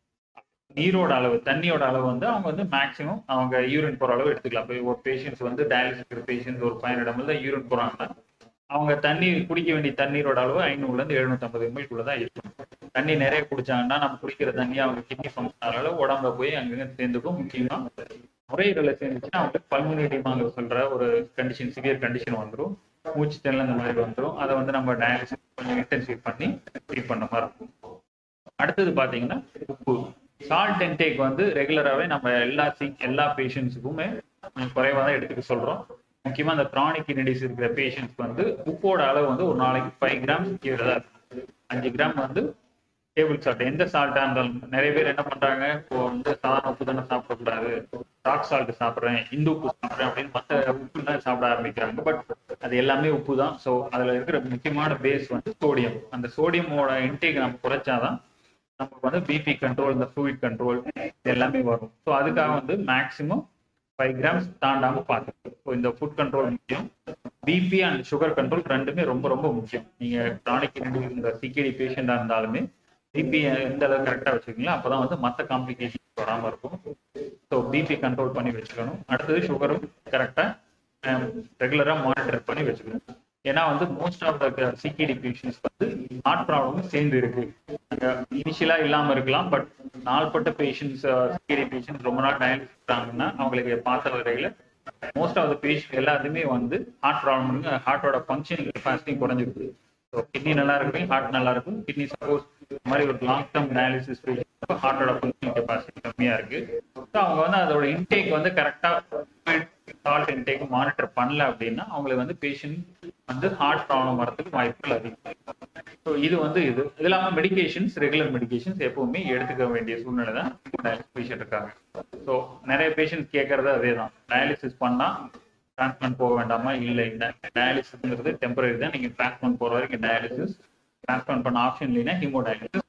நீரோட அளவு தண்ணியோட அளவு வந்து அவங்க வந்து மேக்ஸிமம் அவங்க யூரின் போற அளவு எடுத்துக்கலாம் இப்போ ஒரு பேஷண்ட்ஸ் வந்து டயாலிசிஸ் பேஷண்ட்ஸ் ஒரு பதினெட்டு ml தான் யூரின் போறாங்கன்னா அவங்க தண்ணி குடிக்க வேண்டிய தண்ணீரோட அளவு ஐநூறுல இருந்து எழுநூத்தம்பது எம்எல்குள்ள தான் இருக்கும் தண்ணி நிறைய குடிச்சாங்கன்னா நம்ம குடிக்கிற தண்ணி அவங்க கிட்னி ஃபங்க்ஷன் அளவு உடம்புல போய் அங்கங்க சேர்ந்துக்கும் முக்கியமா நுரையீரல சேர்ந்துச்சுன்னா அவங்களுக்கு பல்முனேட்டிவாங்க சொல்ற ஒரு கண்டிஷன் சிவியர் கண்டிஷன் வந்துடும் மூச்சு திணறல் இந்த மாதிரி வந்துடும் அதை வந்து நம்ம டயாலிசிஸ் கொஞ்சம் இன்டென்சிவ் பண்ணி ட்ரீட் பண்ண மாதிரி இருக்கும் அடுத்தது பாத்தீங்கன்னா உப்பு சால்ட் இன்டேக் வந்து ரெகுலராகவே நம்ம எல்லா சி- எல்லா பேஷண்ட்ஸுக்குமே கொஞ்சம் குறைவாக தான் எடுத்துக்க சொல்றோம் முக்கியமா இந்த க்ரானிக் கிட்னிடிஸ் இருக்கிற பேஷண்ட்ஸ்க்கு வந்து உப்போட அளவு வந்து ஒரு நாளைக்கு ஃபைவ் கிராம்ஸ் கீழே தான் இருக்கும் அஞ்சு கிராம் வந்து டேபிள் சால்ட் எந்த சால்ட்டா இருந்தாலும் நிறைய பேர் என்ன பண்றாங்க இப்போ வந்து சாதாரண உப்பு தானே சாப்பிடக்கூடாது ராக் சால்ட் சாப்பிட்றேன் இந்து உப்பு சாப்பிட்றேன் அப்படின்னு மற்ற உப்பு தான் சாப்பிட ஆரம்பிக்கிறாங்க பட் அது எல்லாமே உப்பு தான் ஸோ அதுல இருக்கிற முக்கியமான பேஸ் வந்து சோடியம் அந்த சோடியமோட இன்டேக் நம்ம குறைச்சாதான் நமக்கு வந்து பிபி கண்ட்ரோல் இந்த ஃப்ளூயிட் கண்ட்ரோல் இது எல்லாமே வரும் ஸோ அதுக்காக வந்து மேக்ஸிமம் ஃபைவ் கிராம்ஸ் தாண்டாம பார்த்துக்கணும் ஸோ இந்த ஃபுட் கண்ட்ரோல் முக்கியம் பிபி அண்ட் சுகர் கண்ட்ரோல் ரெண்டுமே ரொம்ப ரொம்ப முக்கியம் நீங்க க்ரானிக் இந்த சிகேடி பேஷண்டா இருந்தாலுமே பிபி எந்த அளவுக்கு கரெக்டாக வச்சுக்கீங்களோ அப்பதான் வந்து மற்ற காம்ப்ளிகேஷன் வராமல் இருக்கும் ஸோ பிபி கண்ட்ரோல் பண்ணி வச்சுக்கணும் அடுத்தது சுகரும் கரெக்டாக ரெகுலராக மானிட்டர் பண்ணி வச்சுக்கணும் ஏன்னா வந்து most of the CKD patients வந்து ஹார்ட் ப்ராப்ளமும் சேர்ந்து இருக்கு இனிஷியலா இல்லாம இருக்கலாம் பட் நாள்பட்ட பேஷண்ட்ஸ் சிகிடி பேஷண்ட்ஸ் ரொம்ப நாள் டயாலிசிஸ் இருக்காங்கன்னா அவங்களுக்கு பார்த்த வரையில மோஸ்ட் ஆஃப் த பேஷண்ட் எல்லாத்துமே வந்து ஹார்ட் ப்ராப்ளம் ஹார்ட்டோட ஃபங்க்ஷன் கெப்பாசிட்டி குறைஞ்சிருக்கு ஸோ கிட்னி நல்லா இருக்கு ஹார்ட் நல்லா இருக்கும் கிட்னி சப்போஸ் இந்த மாதிரி ஒரு லாங் டேர்ம் டயாலிசிஸ் பேஷண்ட் ஹார்ட்டோட ஃபங்க்ஷன் கெப்பாசிட்டி கம்மியா இருக்கு ஸோ அவங்க வந்து அதோட இன்டேக் வந்து கரெக்டா சால்ட் இன்டேக் மானிட்டர் பண்ணல அப்படின்னா அவங்களுக்கு வந்து பேஷண்ட் வந்து ஹார்ட் ப்ராப்ளம் வரதுக்கு வாய்ப்புகள் அதிகம் ஸோ ஸோ இது வந்து இது இது இல்லாமல் மெடிகேஷன்ஸ் ரெகுலர் மெடிகேஷன்ஸ் எப்பவுமே எடுத்துக்க வேண்டிய சூழ்நிலை தான் டயாலிசிஸ் பேஷண்ட் இருக்காங்க ஸோ நிறைய பேஷண்ட் கேட்கறது அதே தான் டயாலிசிஸ் பண்ணால் டிரான்ஸ்பிளான்ட் போக வேண்டாமா இல்லை இல்லை டயாலிசிஸ்ங்கிறது டெம்பரரி தான் நீங்கள் டிரான்ஸ்பிளான்ட் போகிற வரைக்கும் டயாலிசிஸ் டிரான்ஸ்பிளான்ட் பண்ண ஆப்ஷன் இல்லைன்னா ஹீமோ டயாலிசிஸ்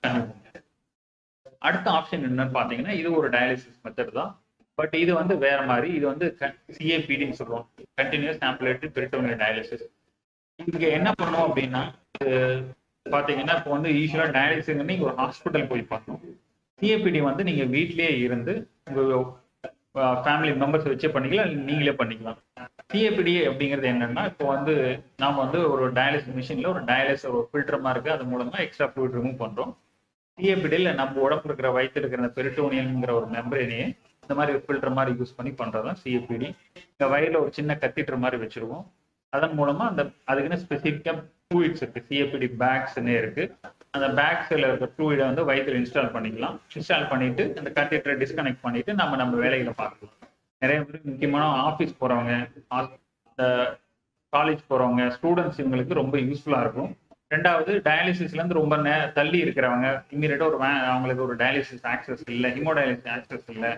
அடுத்த ஆப்ஷன் என்னன்னு பார்த்தீங்கன்னா இது ஒரு டயாலிசிஸ் மெத்தட் தான் பட் இது வந்து வேற மாதிரி இது வந்து சிஏபிடின்னு சொல்லுவோம் கண்டினியூஸ் ஆம்பிளேட்டரி பெரிட்டோனியல் டயாலிசிஸ் இங்க என்ன பண்ணுவோம் அப்படின்னா இது பாத்தீங்கன்னா இப்போ வந்து யூஸ்வலா டயாலிசிஸ் நீங்க ஒரு ஹாஸ்பிட்டல் போய் பண்ணணும் சிஏபிடி வந்து நீங்க வீட்லயே இருந்து உங்க ஃபேமிலி மெம்பர்ஸ் வச்சே பண்ணிக்கலாம் இல்ல நீங்களே பண்ணிக்கலாம் சிஏபிடி அப்படிங்கிறது என்னன்னா இப்போ வந்து நாம வந்து ஒரு டயாலிசிஸ் மிஷின்ல ஒரு டயாலிசிஸ் ஒரு ஃபில்டர் மாதிரி இருக்கு அது மூலமா எக்ஸ்ட்ரா ஃப்ளூயிட் ரிமூவ் பண்றோம் சிஏபிடியில் நம்ம உடம்புல இருக்கிற வயிற்று இருக்கிற அந்த பெரிட்டோனியம்ங்கிற ஒரு மெம்பரேனையே இந்த மாதிரி ஒரு ஃபில்டர் மாதிரி யூஸ் பண்ணி பண்றதுதான் சிஏபிடி இந்த வயலில் ஒரு சின்ன கத்திட்டர் மாதிரி வச்சிருவோம் அதன் மூலமா அந்த அதுக்குன்னு ஸ்பெசிஃபிக்கா ஃப்ளூயிட்ஸ் இருக்கு சிஏபிடி பேக்ஸ்னே இருக்கு அந்த பேக்ஸ்ல இருக்க ஃப்ளூயிடை வந்து வயிற்றுல இன்ஸ்டால் பண்ணிக்கலாம் இன்ஸ்டால் பண்ணிட்டு அந்த கத்திட்டரை டிஸ்கனெக்ட் பண்ணிட்டு நம்ம நம்ம வேலைகளை பார்க்கலாம் நிறைய பேர் முக்கியமான ஆஃபீஸ் போறவங்க இந்த காலேஜ் போறவங்க ஸ்டூடெண்ட்ஸ் இவங்களுக்கு ரொம்ப யூஸ்ஃபுல்லா இருக்கும் ரெண்டாவது டயாலிசிஸ்ல இருந்து ரொம்ப நே தள்ளி இருக்கிறவங்க இம்மீடியட்டா ஒரு அவங்களுக்கு ஒரு டயாலிசிஸ் ஆக்சஸ் இல்லை ஹிமோடயாலிசிஸ் ஆக்சஸ் இல்லை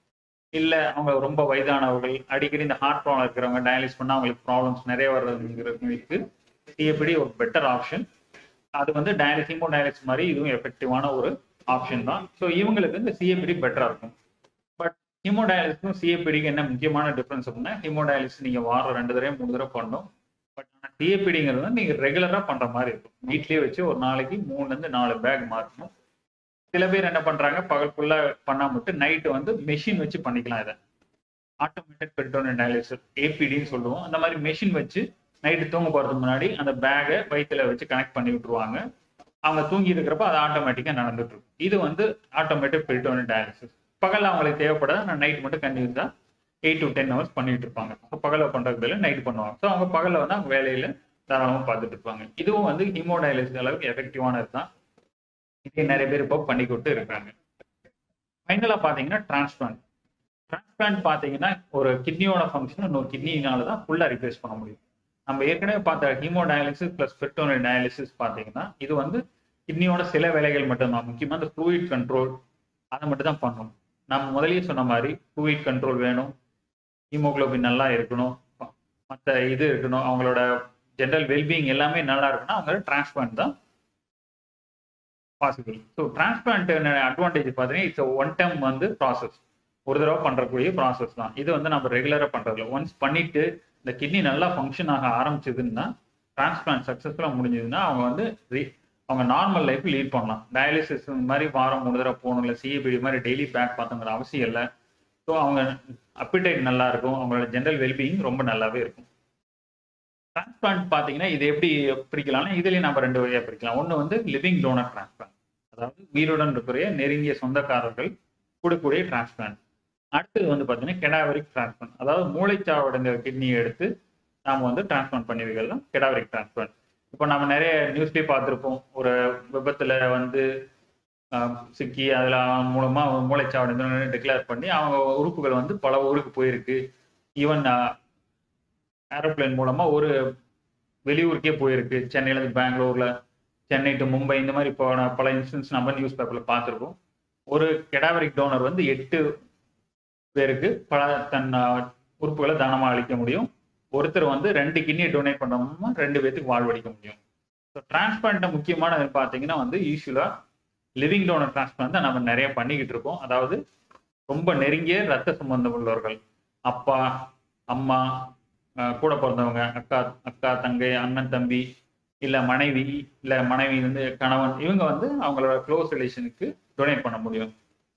இல்ல அவங்க ரொம்ப வயதானவர்கள் அடிக்கடி இந்த ஹார்ட் ப்ராப்ளம் இருக்கிறவங்க டயாலிஸ் பண்ணா அவங்களுக்கு ப்ராப்ளம்ஸ் நிறைய வர்றதுங்கிறதுக்கு சிஎப்படி ஒரு பெட்டர் ஆப்ஷன் அது வந்து டயாலிஸ் ஹீமோ டயாலிஸ் மாதிரி இதுவும் எஃபெக்டிவான ஒரு ஆப்ஷன் தான் ஸோ இவங்களுக்கு இந்த சிஎப்படி பெட்டரா இருக்கும் பட் ஹீமோடயாலிஸ்க்கும் சிஎப்பிடிக்கு என்ன முக்கியமான டிஃபரன்ஸ் அப்படின்னா ஹீமோடயாலிஸ் நீங்க வாரம் ரெண்டு தடவை மூணு தடவை பண்ணணும் பட் ஆனால் சிஎப்பிடிங்கிறது வந்து நீங்க ரெகுலரா பண்ற மாதிரி இருக்கும் வீட்லயே வச்சு ஒரு நாளைக்கு மூணுல இருந்து நாலு பேக் மாற்றணும் சில பேர் என்ன பண்றாங்க பகல் ஃபுல்லா பண்ணா மட்டும் நைட்டு வந்து மெஷின் வச்சு பண்ணிக்கலாம் இதை ஆட்டோமேட்டட் பெரிட்டோனியல் டயாலிசிஸ் ஏபிடின்னு சொல்லுவோம் அந்த மாதிரி மெஷின் வச்சு நைட்டு தூங்க போறதுக்கு முன்னாடி அந்த பேகை வயிற்றுல வச்சு கனெக்ட் பண்ணி விட்டுருவாங்க அவங்க தூங்கி இருக்கிறப்ப அது ஆட்டோமேட்டிக்கா நடந்துட்டு இருக்கும் இது வந்து ஆட்டோமேட்டிக் பெரிட்டோனியல் டயாலிசிஸ் பகல்ல அவங்களுக்கு தேவைப்படாத நான் நைட் மட்டும் கண்டினியூஸா எயிட் டு டென் ஹவர்ஸ் பண்ணிட்டு இருப்பாங்க ஸோ பகல பண்றதுக்கு பதில் நைட் பண்ணுவாங்க ஸோ அவங்க பகல்ல வந்து அவங்க வேலையில தாராளமாக பார்த்துட்டு இருப்பாங்க இதுவும் வந்து ஹிமோடயாலிசிஸ் அளவுக்கு எஃபெக்டிவானது தான் இதே நிறைய பேர் இப்போ பண்ணிக்கிட்டு இருக்காங்க ஃபைனலாக பார்த்தீங்கன்னா டிரான்ஸ்பிளான்ட் டிரான்ஸ்பிளான்ட் பார்த்தீங்கன்னா ஒரு கிட்னியோட ஃபங்க்ஷன் இன்னொரு கிட்னினால தான் ஃபுல்லாக ரிப்ளேஸ் பண்ண முடியும் நம்ம ஏற்கனவே பார்த்த ஹீமோடயாலிசிஸ் ப்ளஸ் பெர்டோனல் டயாலிசிஸ் பார்த்தீங்கன்னா இது வந்து கிட்னியோட சில வேலைகள் மட்டும்தான் முக்கியமாக இந்த ஃப்ளூயிட் கண்ட்ரோல் அதை மட்டும் தான் பண்ணணும் நம்ம முதலியே சொன்ன மாதிரி ஃப்ளூயிட் கண்ட்ரோல் வேணும் ஹீமோக்ளோபின் நல்லா இருக்கணும் மற்ற இது இருக்கணும் அவங்களோட ஜென்ரல் வெல்பீயிங் எல்லாமே நல்லா இருக்குன்னா அவங்க டிரான்ஸ்பிளான்ட் தான் பாசிபிள் ஸோ டிரான்ஸ்பிளான்ட் அட்வான்டேஜ் பார்த்தீங்கன்னா இட்ஸ் ஒன் டைம் வந்து ப்ராசஸ் ஒரு தடவை பண்ணுறக்கூடிய ப்ராசஸ் தான் இது வந்து நம்ம ரெகுலராக பண்ணுறதில்ல ஒன்ஸ் பண்ணிட்டு இந்த கிட்னி நல்லா ஃபங்க்ஷன் ஆக ஆரம்பிச்சதுன்னா டிரான்ஸ்பிளான்ட் சக்ஸஸ்ஃபுல்லாக முடிஞ்சதுன்னா அவங்க வந்து அவங்க நார்மல் லைஃப் லீட் பண்ணலாம் டயாலிசிஸ் மாதிரி வாரம் மூணு தடவை போகணும் இல்லை சிஏபிடி மாதிரி டெய்லி பேக் பார்த்தோங்கிற அவசியம் இல்லை ஸோ அவங்க அப்பிடைட் நல்லா இருக்கும் அவங்களோட ஜென்ரல் வெல்பீயிங் ரொம்ப நல்லாவே இருக்கும் டிரான்ஸ்பிளான்ட் பார்த்தீங்கன்னா இது எப்படி பிரிக்கலாம்னா இதுலேயும் நம்ம ரெண்டு வழியாக பிரிக்கலாம் ஒன்று வந்து லிவிங் டோனர் டிரான்ஸ்பிளான்ட் அதாவது உயிருடன் இருக்கிற நெருங்கிய சொந்தக்காரர்கள் கொடுக்கக்கூடிய டிரான்ஸ்பிளான்ட் அடுத்தது வந்து பார்த்தீங்கன்னா கெடாவரிக் டிரான்ஸ்பிளான்ட் அதாவது மூளைச்சாவடுங்க கிட்னியை எடுத்து நாம் வந்து டிரான்ஸ்பிளான்ட் பண்ணி வைக்கலாம் கெடாவரிக் டிரான்ஸ்பிளான்ட் இப்போ நம்ம நிறைய நியூஸ்லேயே பார்த்துருப்போம் ஒரு விபத்தில் வந்து சிக்கி அதில் மூலமா மூளைச்சாவடு டிக்ளேர் பண்ணி அவங்க உறுப்புகள் வந்து பல ஊருக்கு போயிருக்கு ஈவன் ஏரோப்ளைன் மூலமா ஒரு வெளியூருக்கே போயிருக்கு சென்னையிலேருந்து பெங்களூர்ல சென்னை டு மும்பை இந்த மாதிரி போன பல இன்சிடென்ட்ஸ் நம்ம நியூஸ் பேப்பர்ல பார்த்துருக்கோம் ஒரு கெடாவரிக் டோனர் வந்து எட்டு பேருக்கு பல தன் உறுப்புகளை தானமாக அளிக்க முடியும் ஒருத்தர் வந்து ரெண்டு கிட்னியை டொனேட் பண்ணோம்னா ரெண்டு பேர்த்துக்கு வாழ்வடிக்க முடியும் ஸோ டிரான்ஸ்பிளான்ட் முக்கியமானது பார்த்தீங்கன்னா வந்து யூஸ்வலாக லிவிங் டோனர் டிரான்ஸ்பிளான்ட் தான் நம்ம நிறைய பண்ணிக்கிட்டு இருக்கோம் அதாவது ரொம்ப நெருங்கிய ரத்த சம்பந்தம் உள்ளவர்கள் அப்பா அம்மா கூட பிறந்தவங்க அக்கா அக்கா தங்கை அண்ணன் தம்பி இல்லை மனைவி இல்லை மனைவி வந்து கணவன் இவங்க வந்து அவங்களோட க்ளோஸ் ரிலேஷனுக்கு டொனேட் பண்ண முடியும்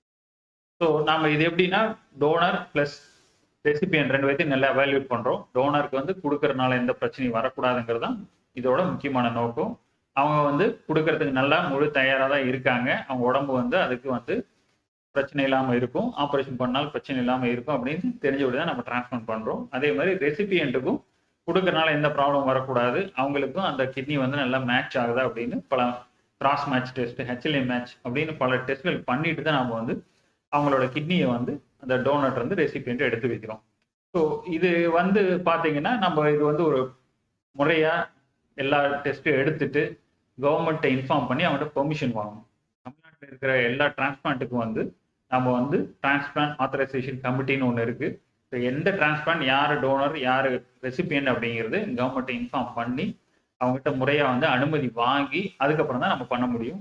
ஸோ நம்ம இது எப்படின்னா டோனர் ப்ளஸ் ரெசிபியன் ரெண்டு பேர்த்தையும் நல்லா அவாலுவேட் பண்ணுறோம் டோனருக்கு வந்து கொடுக்கறதுனால எந்த பிரச்சனையும் வரக்கூடாதுங்கிறது தான் இதோட முக்கியமான நோக்கம் அவங்க வந்து கொடுக்கறதுக்கு நல்லா முழு தயாராக தான் இருக்காங்க அவங்க உடம்பு வந்து அதுக்கு வந்து பிரச்சனை இல்லாமல் இருக்கும் ஆப்ரேஷன் பண்ணால் பிரச்சனை இல்லாமல் இருக்கும் அப்படின்னு தெரிஞ்சபடி தான் நம்ம டிரான்ஸ்பிளான்ட் பண்ணுறோம் அதே மாதிரி ரெசிபியண்ட்டுக்கும் கொடுக்கறனால எந்த ப்ராப்ளம் வரக்கூடாது அவங்களுக்கும் அந்த கிட்னி வந்து நல்லா மேட்ச் ஆகுதா அப்படின்னு பல cross match test HLA match அப்படின்னு பல டெஸ்ட்கள் பண்ணிட்டு தான் நம்ம வந்து அவங்களோட கிட்னியை வந்து அந்த டோனட் வந்து ரெசிபியன்ட் எடுத்து வைக்கிறோம் ஸோ இது வந்து பார்த்தீங்கன்னா நம்ம இது வந்து ஒரு முறையாக எல்லா டெஸ்ட்டும் எடுத்துட்டு கவர்மெண்ட்டை இன்ஃபார்ம் பண்ணி அவங்கள்ட்ட பெர்மிஷன் வாங்கணும் தமிழ்நாட்டில் இருக்கிற எல்லா டிரான்ஸ்பிளான்ட்டுக்கும் வந்து நம்ம வந்து டிரான்ஸ்பிளான்ட் ஆத்தரைசேஷன் கமிட்டின்னு ஒன்று இருக்கு ஸோ எந்த டிரான்ஸ்பிளான்ட் யார் டோனர் யார் ரெசிபியன்ட் அப்படிங்கிறது கவர்மெண்ட்டை இன்ஃபார்ம் பண்ணி அவங்ககிட்ட முறையாக வந்து அனுமதி வாங்கி அதுக்கப்புறம் தான் நம்ம பண்ண முடியும்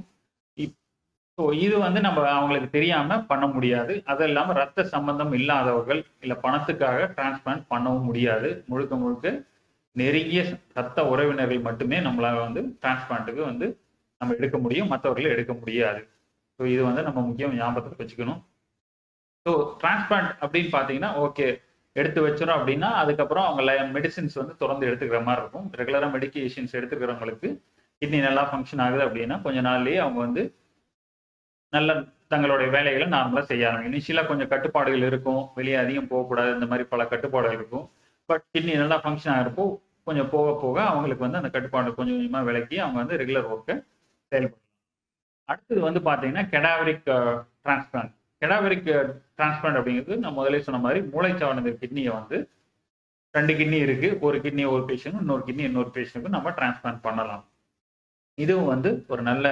ஸோ இது வந்து நம்ம அவங்களுக்கு தெரியாம பண்ண முடியாது அது இல்லாமல் ரத்த சம்பந்தம் இல்லாதவர்கள் இல்லை பணத்துக்காக டிரான்ஸ்பிளான்ட் பண்ணவும் முடியாது முழுக்க முழுக்க நெருங்கிய ரத்த உறவினர்கள் மட்டுமே நம்மளால வந்து டிரான்ஸ்பிளான்ட்டுக்கு வந்து நம்ம எடுக்க முடியும் மற்றவர்கள் எடுக்க முடியாது ஸோ இது வந்து நம்ம முக்கியம் ஞாபகத்தில் வச்சுக்கணும் ஸோ டிரான்ஸ்பிளான்ட் அப்படின்னு பார்த்தீங்கன்னா ஓகே எடுத்து வச்சிடும் அப்படின்னா அதுக்கப்புறம் அவங்க மெடிசின்ஸ் வந்து தொடர்ந்து எடுத்துக்கிற மாதிரி இருக்கும் ரெகுலராக மெடிக்கேஷன்ஸ் எடுத்துக்கிறவங்களுக்கு கிட்னி நல்லா ஃபங்க்ஷன் ஆகுது அப்படின்னா கொஞ்ச நாள்லயே அவங்க வந்து நல்ல தங்களுடைய வேலைகளை நார்மலாக செய்ய ஆரம்பிக்கும் இனிஷியலாக கொஞ்சம் கட்டுப்பாடுகள் இருக்கும் வெளியே அதிகம் போகக்கூடாது இந்த மாதிரி பல கட்டுப்பாடுகள் இருக்கும் பட் கிட்னி நல்லா ஃபங்க்ஷன் ஆகிறப்போ கொஞ்சம் போக போக அவங்களுக்கு வந்து அந்த கட்டுப்பாடு கொஞ்சம் கொஞ்சமாக விலக்கி அவங்க வந்து ரெகுலர் ஒர்க்கை செயல்படலாம் அடுத்தது வந்து பார்த்தீங்கன்னா கெடாவரிக் டிரான்ஸ்பிளான்ட் கெடாவரிக் டிரான்ஸ்பிளான்ட் அப்படிங்கிறது நான் முதலே சொன்ன மாதிரி மூளைச்சாவணந்த கிட்னியை வந்து ரெண்டு கிட்னி இருக்கு ஒரு கிட்னி ஒரு பேஷண்ட் இன்னொரு கிட்னி இன்னொரு பேஷண்ட்டுக்கு நம்ம டிரான்ஸ்பிளான்ட் பண்ணலாம் இதுவும் வந்து ஒரு நல்ல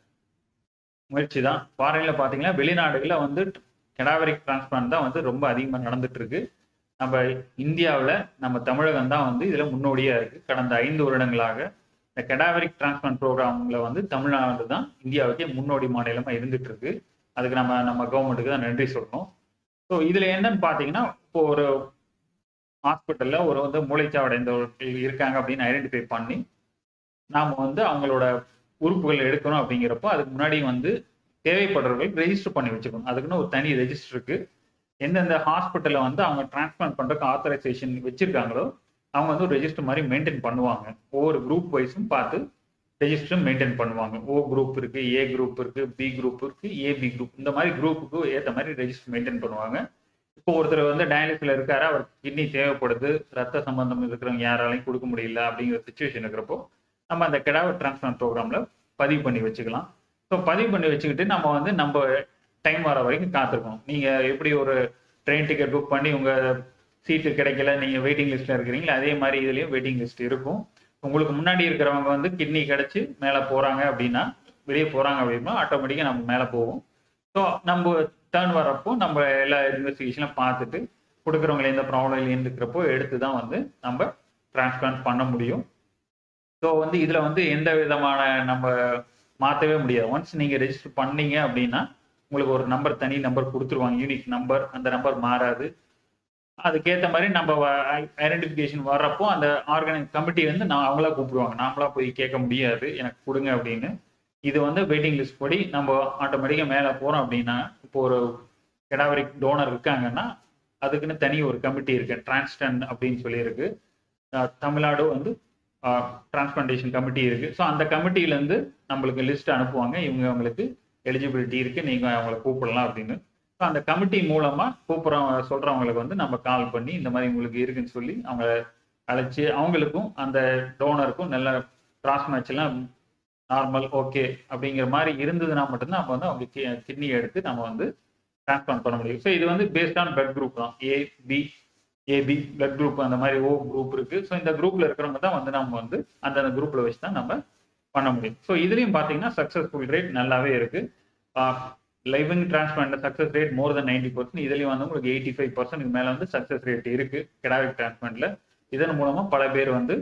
முயற்சி தான் ஃபாரின்ல பார்த்தீங்கன்னா வெளிநாடுகளில் வந்து கெடாவரிக் டிரான்ஸ்பிளான்ட் தான் வந்து ரொம்ப அதிகமாக நடந்துட்டு இருக்கு நம்ம இந்தியாவில் நம்ம தமிழகம் தான் வந்து இதில் முன்னோடியாக இருக்கு கடந்த ஐந்து வருடங்களாக இந்த கெடாவரிக் டிரான்ஸ்பிளான்ட் ப்ரோக்ராம்ல வந்து தமிழ்நாடு தான் இந்தியாவுக்கே முன்னோடி மாநிலமாக இருந்துட்டு இருக்கு அதுக்கு நம்ம நம்ம கவர்மெண்ட்டுக்கு தான் நன்றி சொல்லணும் ஸோ இதில் என்னன்னு பார்த்தீங்கன்னா இப்போ ஒரு ஹாஸ்பிட்டலில் ஒரு வந்து மூளைச்சாவடைந்தவர்கள் இருக்காங்க அப்படின்னு ஐடென்டிஃபை பண்ணி நாம் வந்து அவங்களோட உறுப்புகள் எடுக்கணும் அப்படிங்கிறப்போ அதுக்கு முன்னாடி வந்து தேவைப்படுறவர்கள் ரெஜிஸ்டர் பண்ணி வச்சுக்கணும் அதுக்குன்னு ஒரு தனி ரெஜிஸ்டர் இருக்கு எந்தெந்த ஹாஸ்பிட்டலில் வந்து அவங்க டிரான்ஸ்பிளான்ட் பண்ணுறதுக்கு ஆத்தரைசேஷன் வச்சிருக்காங்களோ அவங்க வந்து ஒரு ரெஜிஸ்டர் மாதிரி மெயின்டைன் பண்ணுவாங்க ஒவ்வொரு குரூப் வைஸும் பார்த்து ரெஜிஸ்டரும் மெயின்டைன் பண்ணுவாங்க ஓ குரூப் இருக்கு ஏ குரூப் இருக்கு பி குரூப் இருக்கு ஏபி குரூப் இந்த மாதிரி குரூப்புக்கு ஏற்ற மாதிரி ரெஜிஸ்டர் மெயின்டைன் பண்ணுவாங்க இப்போ ஒருத்தர் வந்து டயாலிசிஸ்ல இருக்காரு அவர் கிட்னி தேவைப்படுது ரத்த சம்பந்தம் இருக்கிறவங்க யாராலையும் கொடுக்க முடியல அப்படிங்கிற சுச்சுவேஷன் இருக்கிறப்போ நம்ம அந்த கெடாவர் டிரான்ஸ்பிளான்ட் ப்ரோக்ராம்ல பதிவு பண்ணி வச்சுக்கலாம் ஸோ பதிவு பண்ணி வச்சுக்கிட்டு நம்ம வந்து நம்ம டைம் வர வரைக்கும் காத்திருக்கணும் நீங்க எப்படி ஒரு ட்ரெயின் டிக்கெட் புக் பண்ணி உங்க சீட்டு கிடைக்கல நீங்க வெயிட்டிங் லிஸ்ட்ல இருக்கிறீங்களா அதே மாதிரி இதுலயும் வெயிட்டிங் லிஸ்ட் இருக்கும் உங்களுக்கு முன்னாடி இருக்கிறவங்க வந்து கிட்னி கிடைச்சி மேலே போறாங்க அப்படின்னா வெளியே போறாங்க அப்படின்னா ஆட்டோமேட்டிக்காக நம்ம மேலே போவோம் ஸோ நம்ம டேர்ன் வரப்போ நம்ம எல்லா இன்வெஸ்டிகேஷனும் பார்த்துட்டு கொடுக்குறவங்க எந்த ப்ராப்ளம் இல்லைன்னு இருக்கிறப்போ எடுத்து தான் வந்து நம்ம டிரான்ஸ்பிளான்ட் பண்ண முடியும் ஸோ வந்து இதில் வந்து எந்த விதமான நம்ம மாற்றவே முடியாது ஒன்ஸ் நீங்கள் ரெஜிஸ்டர் பண்ணீங்க அப்படின்னா உங்களுக்கு ஒரு நம்பர் தனி நம்பர் கொடுத்துருவாங்க யூனிக் நம்பர் அந்த நம்பர் மாறாது அதுக்கேற்ற மாதிரி நம்ம ஐடென்டிஃபிகேஷன் வர்றப்போ அந்த ஆர்கனைஸ் கமிட்டி வந்து நான் அவங்களா கூப்பிடுவாங்க நாமளா போய் கேட்க முடியாது எனக்கு கொடுங்க அப்படின்னு இது வந்து வெயிட்டிங் லிஸ்ட் படி நம்ம ஆட்டோமேட்டிக்காக மேலே போகிறோம் அப்படின்னா இப்போ ஒரு கெடாவரிக் டோனர் இருக்காங்கன்னா அதுக்குன்னு தனி ஒரு கமிட்டி இருக்கு டிரான்ஸ்டன் அப்படின்னு சொல்லியிருக்கு தமிழ்நாடு வந்து டிரான்ஸ்பிளான்டேஷன் கமிட்டி இருக்கு ஸோ அந்த கமிட்டியிலேருந்து நம்மளுக்கு லிஸ்ட் அனுப்புவாங்க இவங்க அவங்களுக்கு எலிஜிபிலிட்டி இருக்கு நீங்க அவங்கள கூப்பிடலாம் அப்படின்னு ஸோ அந்த கமிட்டி மூலமா கூப்பிட்றவங்க சொல்றவங்களுக்கு வந்து நம்ம கால் பண்ணி இந்த மாதிரி உங்களுக்கு இருக்குன்னு சொல்லி அவங்க அழைச்சி அவங்களுக்கும் அந்த டோனருக்கும் நல்ல கிராஸ் மேட்ச் எல்லாம் நார்மல் ஓகே அப்படிங்கிற மாதிரி இருந்ததுன்னா மட்டும்தான் நம்ம வந்து அவங்க கிட்னி எடுத்து நம்ம வந்து டிரான்ஸ்பிளான்ட் பண்ண முடியும் ஸோ இது வந்து பேஸ்ட் ஆன் பிளட் குரூப் தான் A B AB blood group அந்த மாதிரி ஓ குரூப் இருக்கு ஸோ இந்த குரூப்ல இருக்கிறவங்க தான் வந்து நம்ம வந்து அந்தந்த குரூப்ல வச்சு தான் நம்ம பண்ண முடியும் ஸோ இதுலயும் பார்த்தீங்கன்னா சக்ஸஸ்ஃபுல் ரேட் நல்லாவே இருக்கு living transplant success rate more than ninety percent இதுலயும் வந்து உங்களுக்கு எயிட்டி ஃபைவ் பர்சன்ட் மேல வந்து சக்ஸஸ் ரேட் இருக்கு கெடாவிக் டிரான்ஸ்பிளான்ட்ல இதன் மூலமா பல பேர் வந்து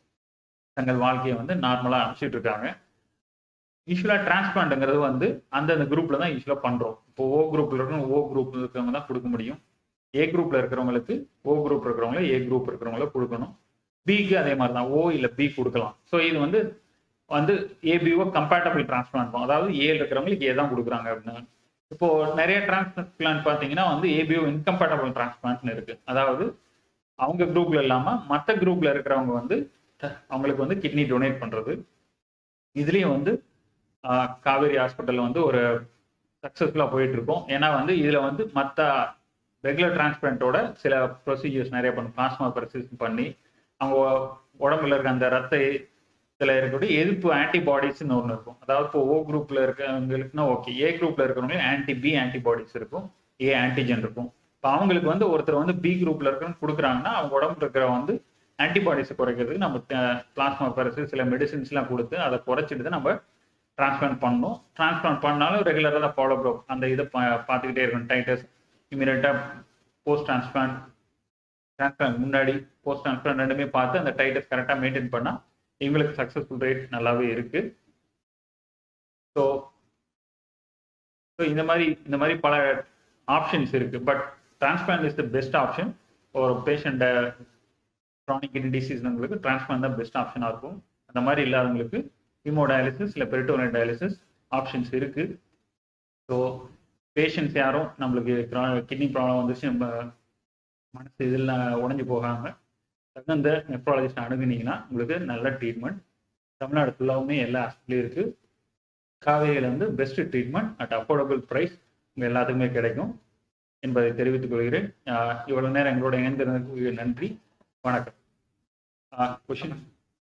தங்கள் வாழ்க்கையை வந்து நார்மலா அனுப்பிச்சிட்டு இருக்காங்க யூஸ்வலா டிரான்ஸ்பிளான்ட்ங்கிறது வந்து அந்தந்த குரூப்ல தான் யூஸ்வலா பண்றோம் இப்போ ஓ குரூப்ல இருக்கவங்க ஓ குரூப் இருக்கிறவங்க தான் கொடுக்க முடியும் ஏ குரூப்ல இருக்கிறவங்களுக்கு ஓ குரூப் இருக்கிறவங்கள ஏ குரூப் இருக்கிறவங்கள கொடுக்கணும் பிக்கு அதே மாதிரி தான் ஓ இல்ல பி கொடுக்கலாம் ஸோ இது வந்து வந்து ஏபிஓ கம்பேட்டபிள் டிரான்ஸ்பிளான்ட் அதாவது ஏ இருக்கிறவங்களுக்கு ஏ தான் கொடுக்குறாங்க அப்படின்னு இப்போ நிறைய டிரான்ஸ்பிளான்ட் பார்த்தீங்கன்னா வந்து ஏபிஓ இன்கம்பேட்டபிள் டிரான்ஸ்பிளான்ட்னு இருக்கு அதாவது அவங்க குரூப்ல இல்லாம மற்ற குரூப்ல இருக்கிறவங்க வந்து அவங்களுக்கு வந்து கிட்னி டொனேட் பண்றது இதுலயும் வந்து காவேரி ஹாஸ்பிட்டல்ல வந்து ஒரு சக்சஸ்ஃபுல்லா போயிட்டு இருக்கோம் ஏன்னா வந்து இதுல வந்து மற்ற ரெகுலர் டிரான்ஸ்பிளான்ட்டோட சில ப்ரொசீஜர்ஸ் நிறைய பண்ணும் பிளாஸ்மா ப்ரொசீஜர் பண்ணி அவங்க உடம்புல இருக்க அந்த ரத்த இதில் இருக்கக்கூடிய எதிர்ப்பு ஆன்டிபாடிஸ்னு ஒன்று இருக்கும் அதாவது இப்போ ஓ குரூப்ல இருக்கவங்களுக்குன்னா ஓகே ஏ குரூப்ல இருக்கிறவங்களுக்கு ஆன்டி பி ஆன்டிபாடிஸ் இருக்கும் ஏ ஆன்டிஜன் இருக்கும் இப்போ அவங்களுக்கு வந்து ஒருத்தர் வந்து பி குரூப்ல இருக்கிறவங்க கொடுக்குறாங்கன்னா அவங்க உடம்புல இருக்கிற வந்து ஆன்டிபாடிஸை குறைக்கிறதுக்கு நம்ம பிளாஸ்மா பெருசு சில மெடிசின்ஸ்லாம் கொடுத்து அதை குறைச்சிட்டு தான் நம்ம டிரான்ஸ்பிளான்ட் பண்ணணும் டிரான்ஸ்பிளான்ட் பண்ணாலும் ரெகுலராக தான் ஃபாலோ ப்ரோ அந்த இதை பா பார்த்துக்கிட்டே இருக்கணும் டைட்டஸ் இமீடியட்டாக போஸ்ட் டிரான்ஸ்பிளான்ட் டிரான்ஸ்பிளான்ட் முன்னாடி போஸ்ட் டிரான்ஸ்பிளான்ட் ரெண்டுமே பார்த்து அந்த டைட்டஸ் கரெக்டாக மெயின்டைன் பண்ணால் இவங்களுக்கு சக்ஸஸ்ஃபுல் ரேட் நல்லாவே இருக்கு ஸோ ஸோ இந்த மாதிரி இந்த மாதிரி பல ஆப்ஷன்ஸ் இருக்கு but transplant is the best option ஒரு பேஷண்ட்டை க்ரானிக் கிட்னி டிசீஸ்ங்களுக்கு டிரான்ஸ்பிளான்ட் தான் பெஸ்ட் ஆப்ஷனாக இருக்கும் அந்த மாதிரி இல்லாதவங்களுக்கு ஹீமோடயாலிசிஸ் இல்லை பெரிட்டோனல் டயாலிசிஸ் ஆப்ஷன்ஸ் இருக்கு ஸோ பேஷண்ட்ஸ் யாரும் நம்மளுக்கு கிட்னி ப்ராப்ளம் வந்துச்சு நம்ம மனசு இதில் உடஞ்சி போகாமல் தகுந்த நெப்ராலஜிஸ்ட் அணுகுனீங்கன்னா உங்களுக்கு நல்ல ட்ரீட்மெண்ட் தமிழ்நாடு ஃபுல்லாவுமே எல்லா ஹாஸ்பிட்டலும் இருக்குது காவேரியில் வந்து best treatment at affordable price உங்கள் எல்லாத்துக்குமே கிடைக்கும் என்பதை தெரிவித்துக் கொள்கிறேன் இவ்வளவு நேரம் எங்களோட இணைந்திருந்ததுக்கு நன்றி வணக்கம் கொஷின்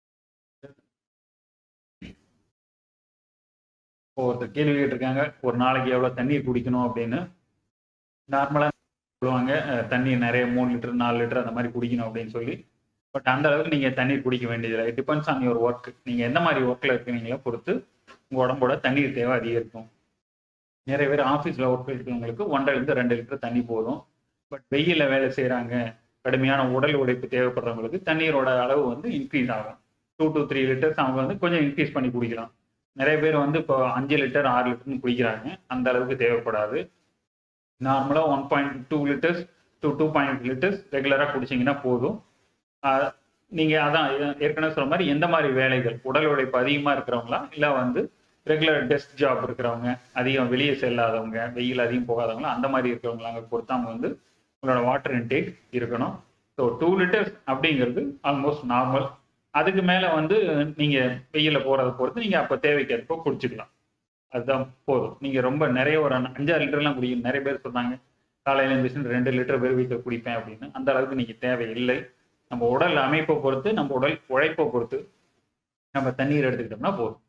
ஒருத்தர் கேள்வி கேட்டிருக்காங்க ஒரு நாளைக்கு எவ்வளோ தண்ணீர் குடிக்கணும் அப்படின்னு நார்மலாக சொல்லுவாங்க தண்ணி நிறைய மூணு லிட்டர் நாலு லிட்டர் அந்த மாதிரி குடிக்கணும் அப்படின்னு சொல்லி பட் அந்த அளவுக்கு நீங்கள் தண்ணீர் குடிக்க வேண்டியதில்லை it depends on your work நீங்கள் எந்த மாதிரி ஒர்க்கில் இருக்கிறீங்களோ பொறுத்து உங்கள் உடம்போட தண்ணீர் தேவை அதிகரிக்கும் நிறைய பேர் ஆஃபீஸில் ஒர்க் இருக்கிறவங்களுக்கு ஒன்றரைலேருந்து ரெண்டு லிட்டர் தண்ணி போதும் பட் வெயிலில் வேலை செய்கிறாங்க கடுமையான உடல் உழைப்பு தேவைப்படுறவங்களுக்கு தண்ணீரோட அளவு வந்து இன்க்ரீஸ் ஆகும் டூ டு த்ரீ லிட்டர்ஸ் அவங்க வந்து கொஞ்சம் இன்க்ரீஸ் பண்ணி குடிக்கலாம் நிறைய பேர் வந்து இப்போ அஞ்சு லிட்டர் ஆறு லிட்டர்னு குடிக்கிறாங்க அந்த அளவுக்கு தேவைப்படாது நார்மலாக one point two litres two two point litres ரெகுலராக குடிச்சிங்கன்னா போதும் நீங்கள் அதான் ஏற்கனவே சொல்ற மாதிரி எந்த மாதிரி வேலைகள் உடல் உழைப்பு அதிகமாக இருக்கிறவங்களா இல்லை வந்து ரெகுலர் டெஸ்க் ஜாப் இருக்கிறவங்க அதிகம் வெளியே செல்லாதவங்க வெயில் அதிகம் போகாதவங்க அந்த மாதிரி இருக்கிறவங்களாங்க பொறுத்து அவங்க வந்து உங்களோட வாட்டர் இன்டேக் இருக்கணும் ஸோ டூ லிட்டர்ஸ் அப்படிங்கிறது ஆல்மோஸ்ட் நார்மல் அதுக்கு மேலே வந்து நீங்கள் வெயிலில் போகிறத பொறுத்து நீங்கள் அப்போ தேவைக்கேற்போ குடிச்சிக்கலாம் அதுதான் போதும் நீங்கள் ரொம்ப நிறைய ஒரு அஞ்சாறு லிட்டர்லாம் குடிக்கணும் நிறைய பேர் சொன்னாங்க காலையில் எழுந்துச்சு ரெண்டு லிட்டர் வெறும் வீட்டில் குடிப்பேன் அப்படின்னு அந்த அளவுக்கு நீங்கள் தேவையில்லை நம்ம உடல் அமைப்பை பொறுத்து நம்ம உடல் உழைப்பை பொறுத்து நம்ம தண்ணீர் எடுத்துக்கிட்டோம்னா போதும்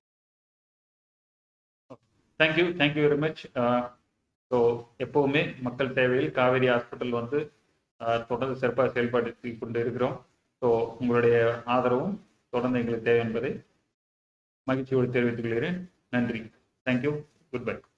thank you thank you very much so எப்போவுமே மக்கள் தேவையில் காவேரி ஹாஸ்பிட்டல் வந்து தொடர்ந்து சிறப்பாக செயல்படுத்தி கொண்டு இருக்கிறோம் ஸோ உங்களுடைய ஆதரவும் தொடர்ந்து எங்களுக்கு தேவை என்பதை மகிழ்ச்சியோடு தெரிவித்துக் கொள்கிறேன் நன்றி தேங்க்யூ குட் பை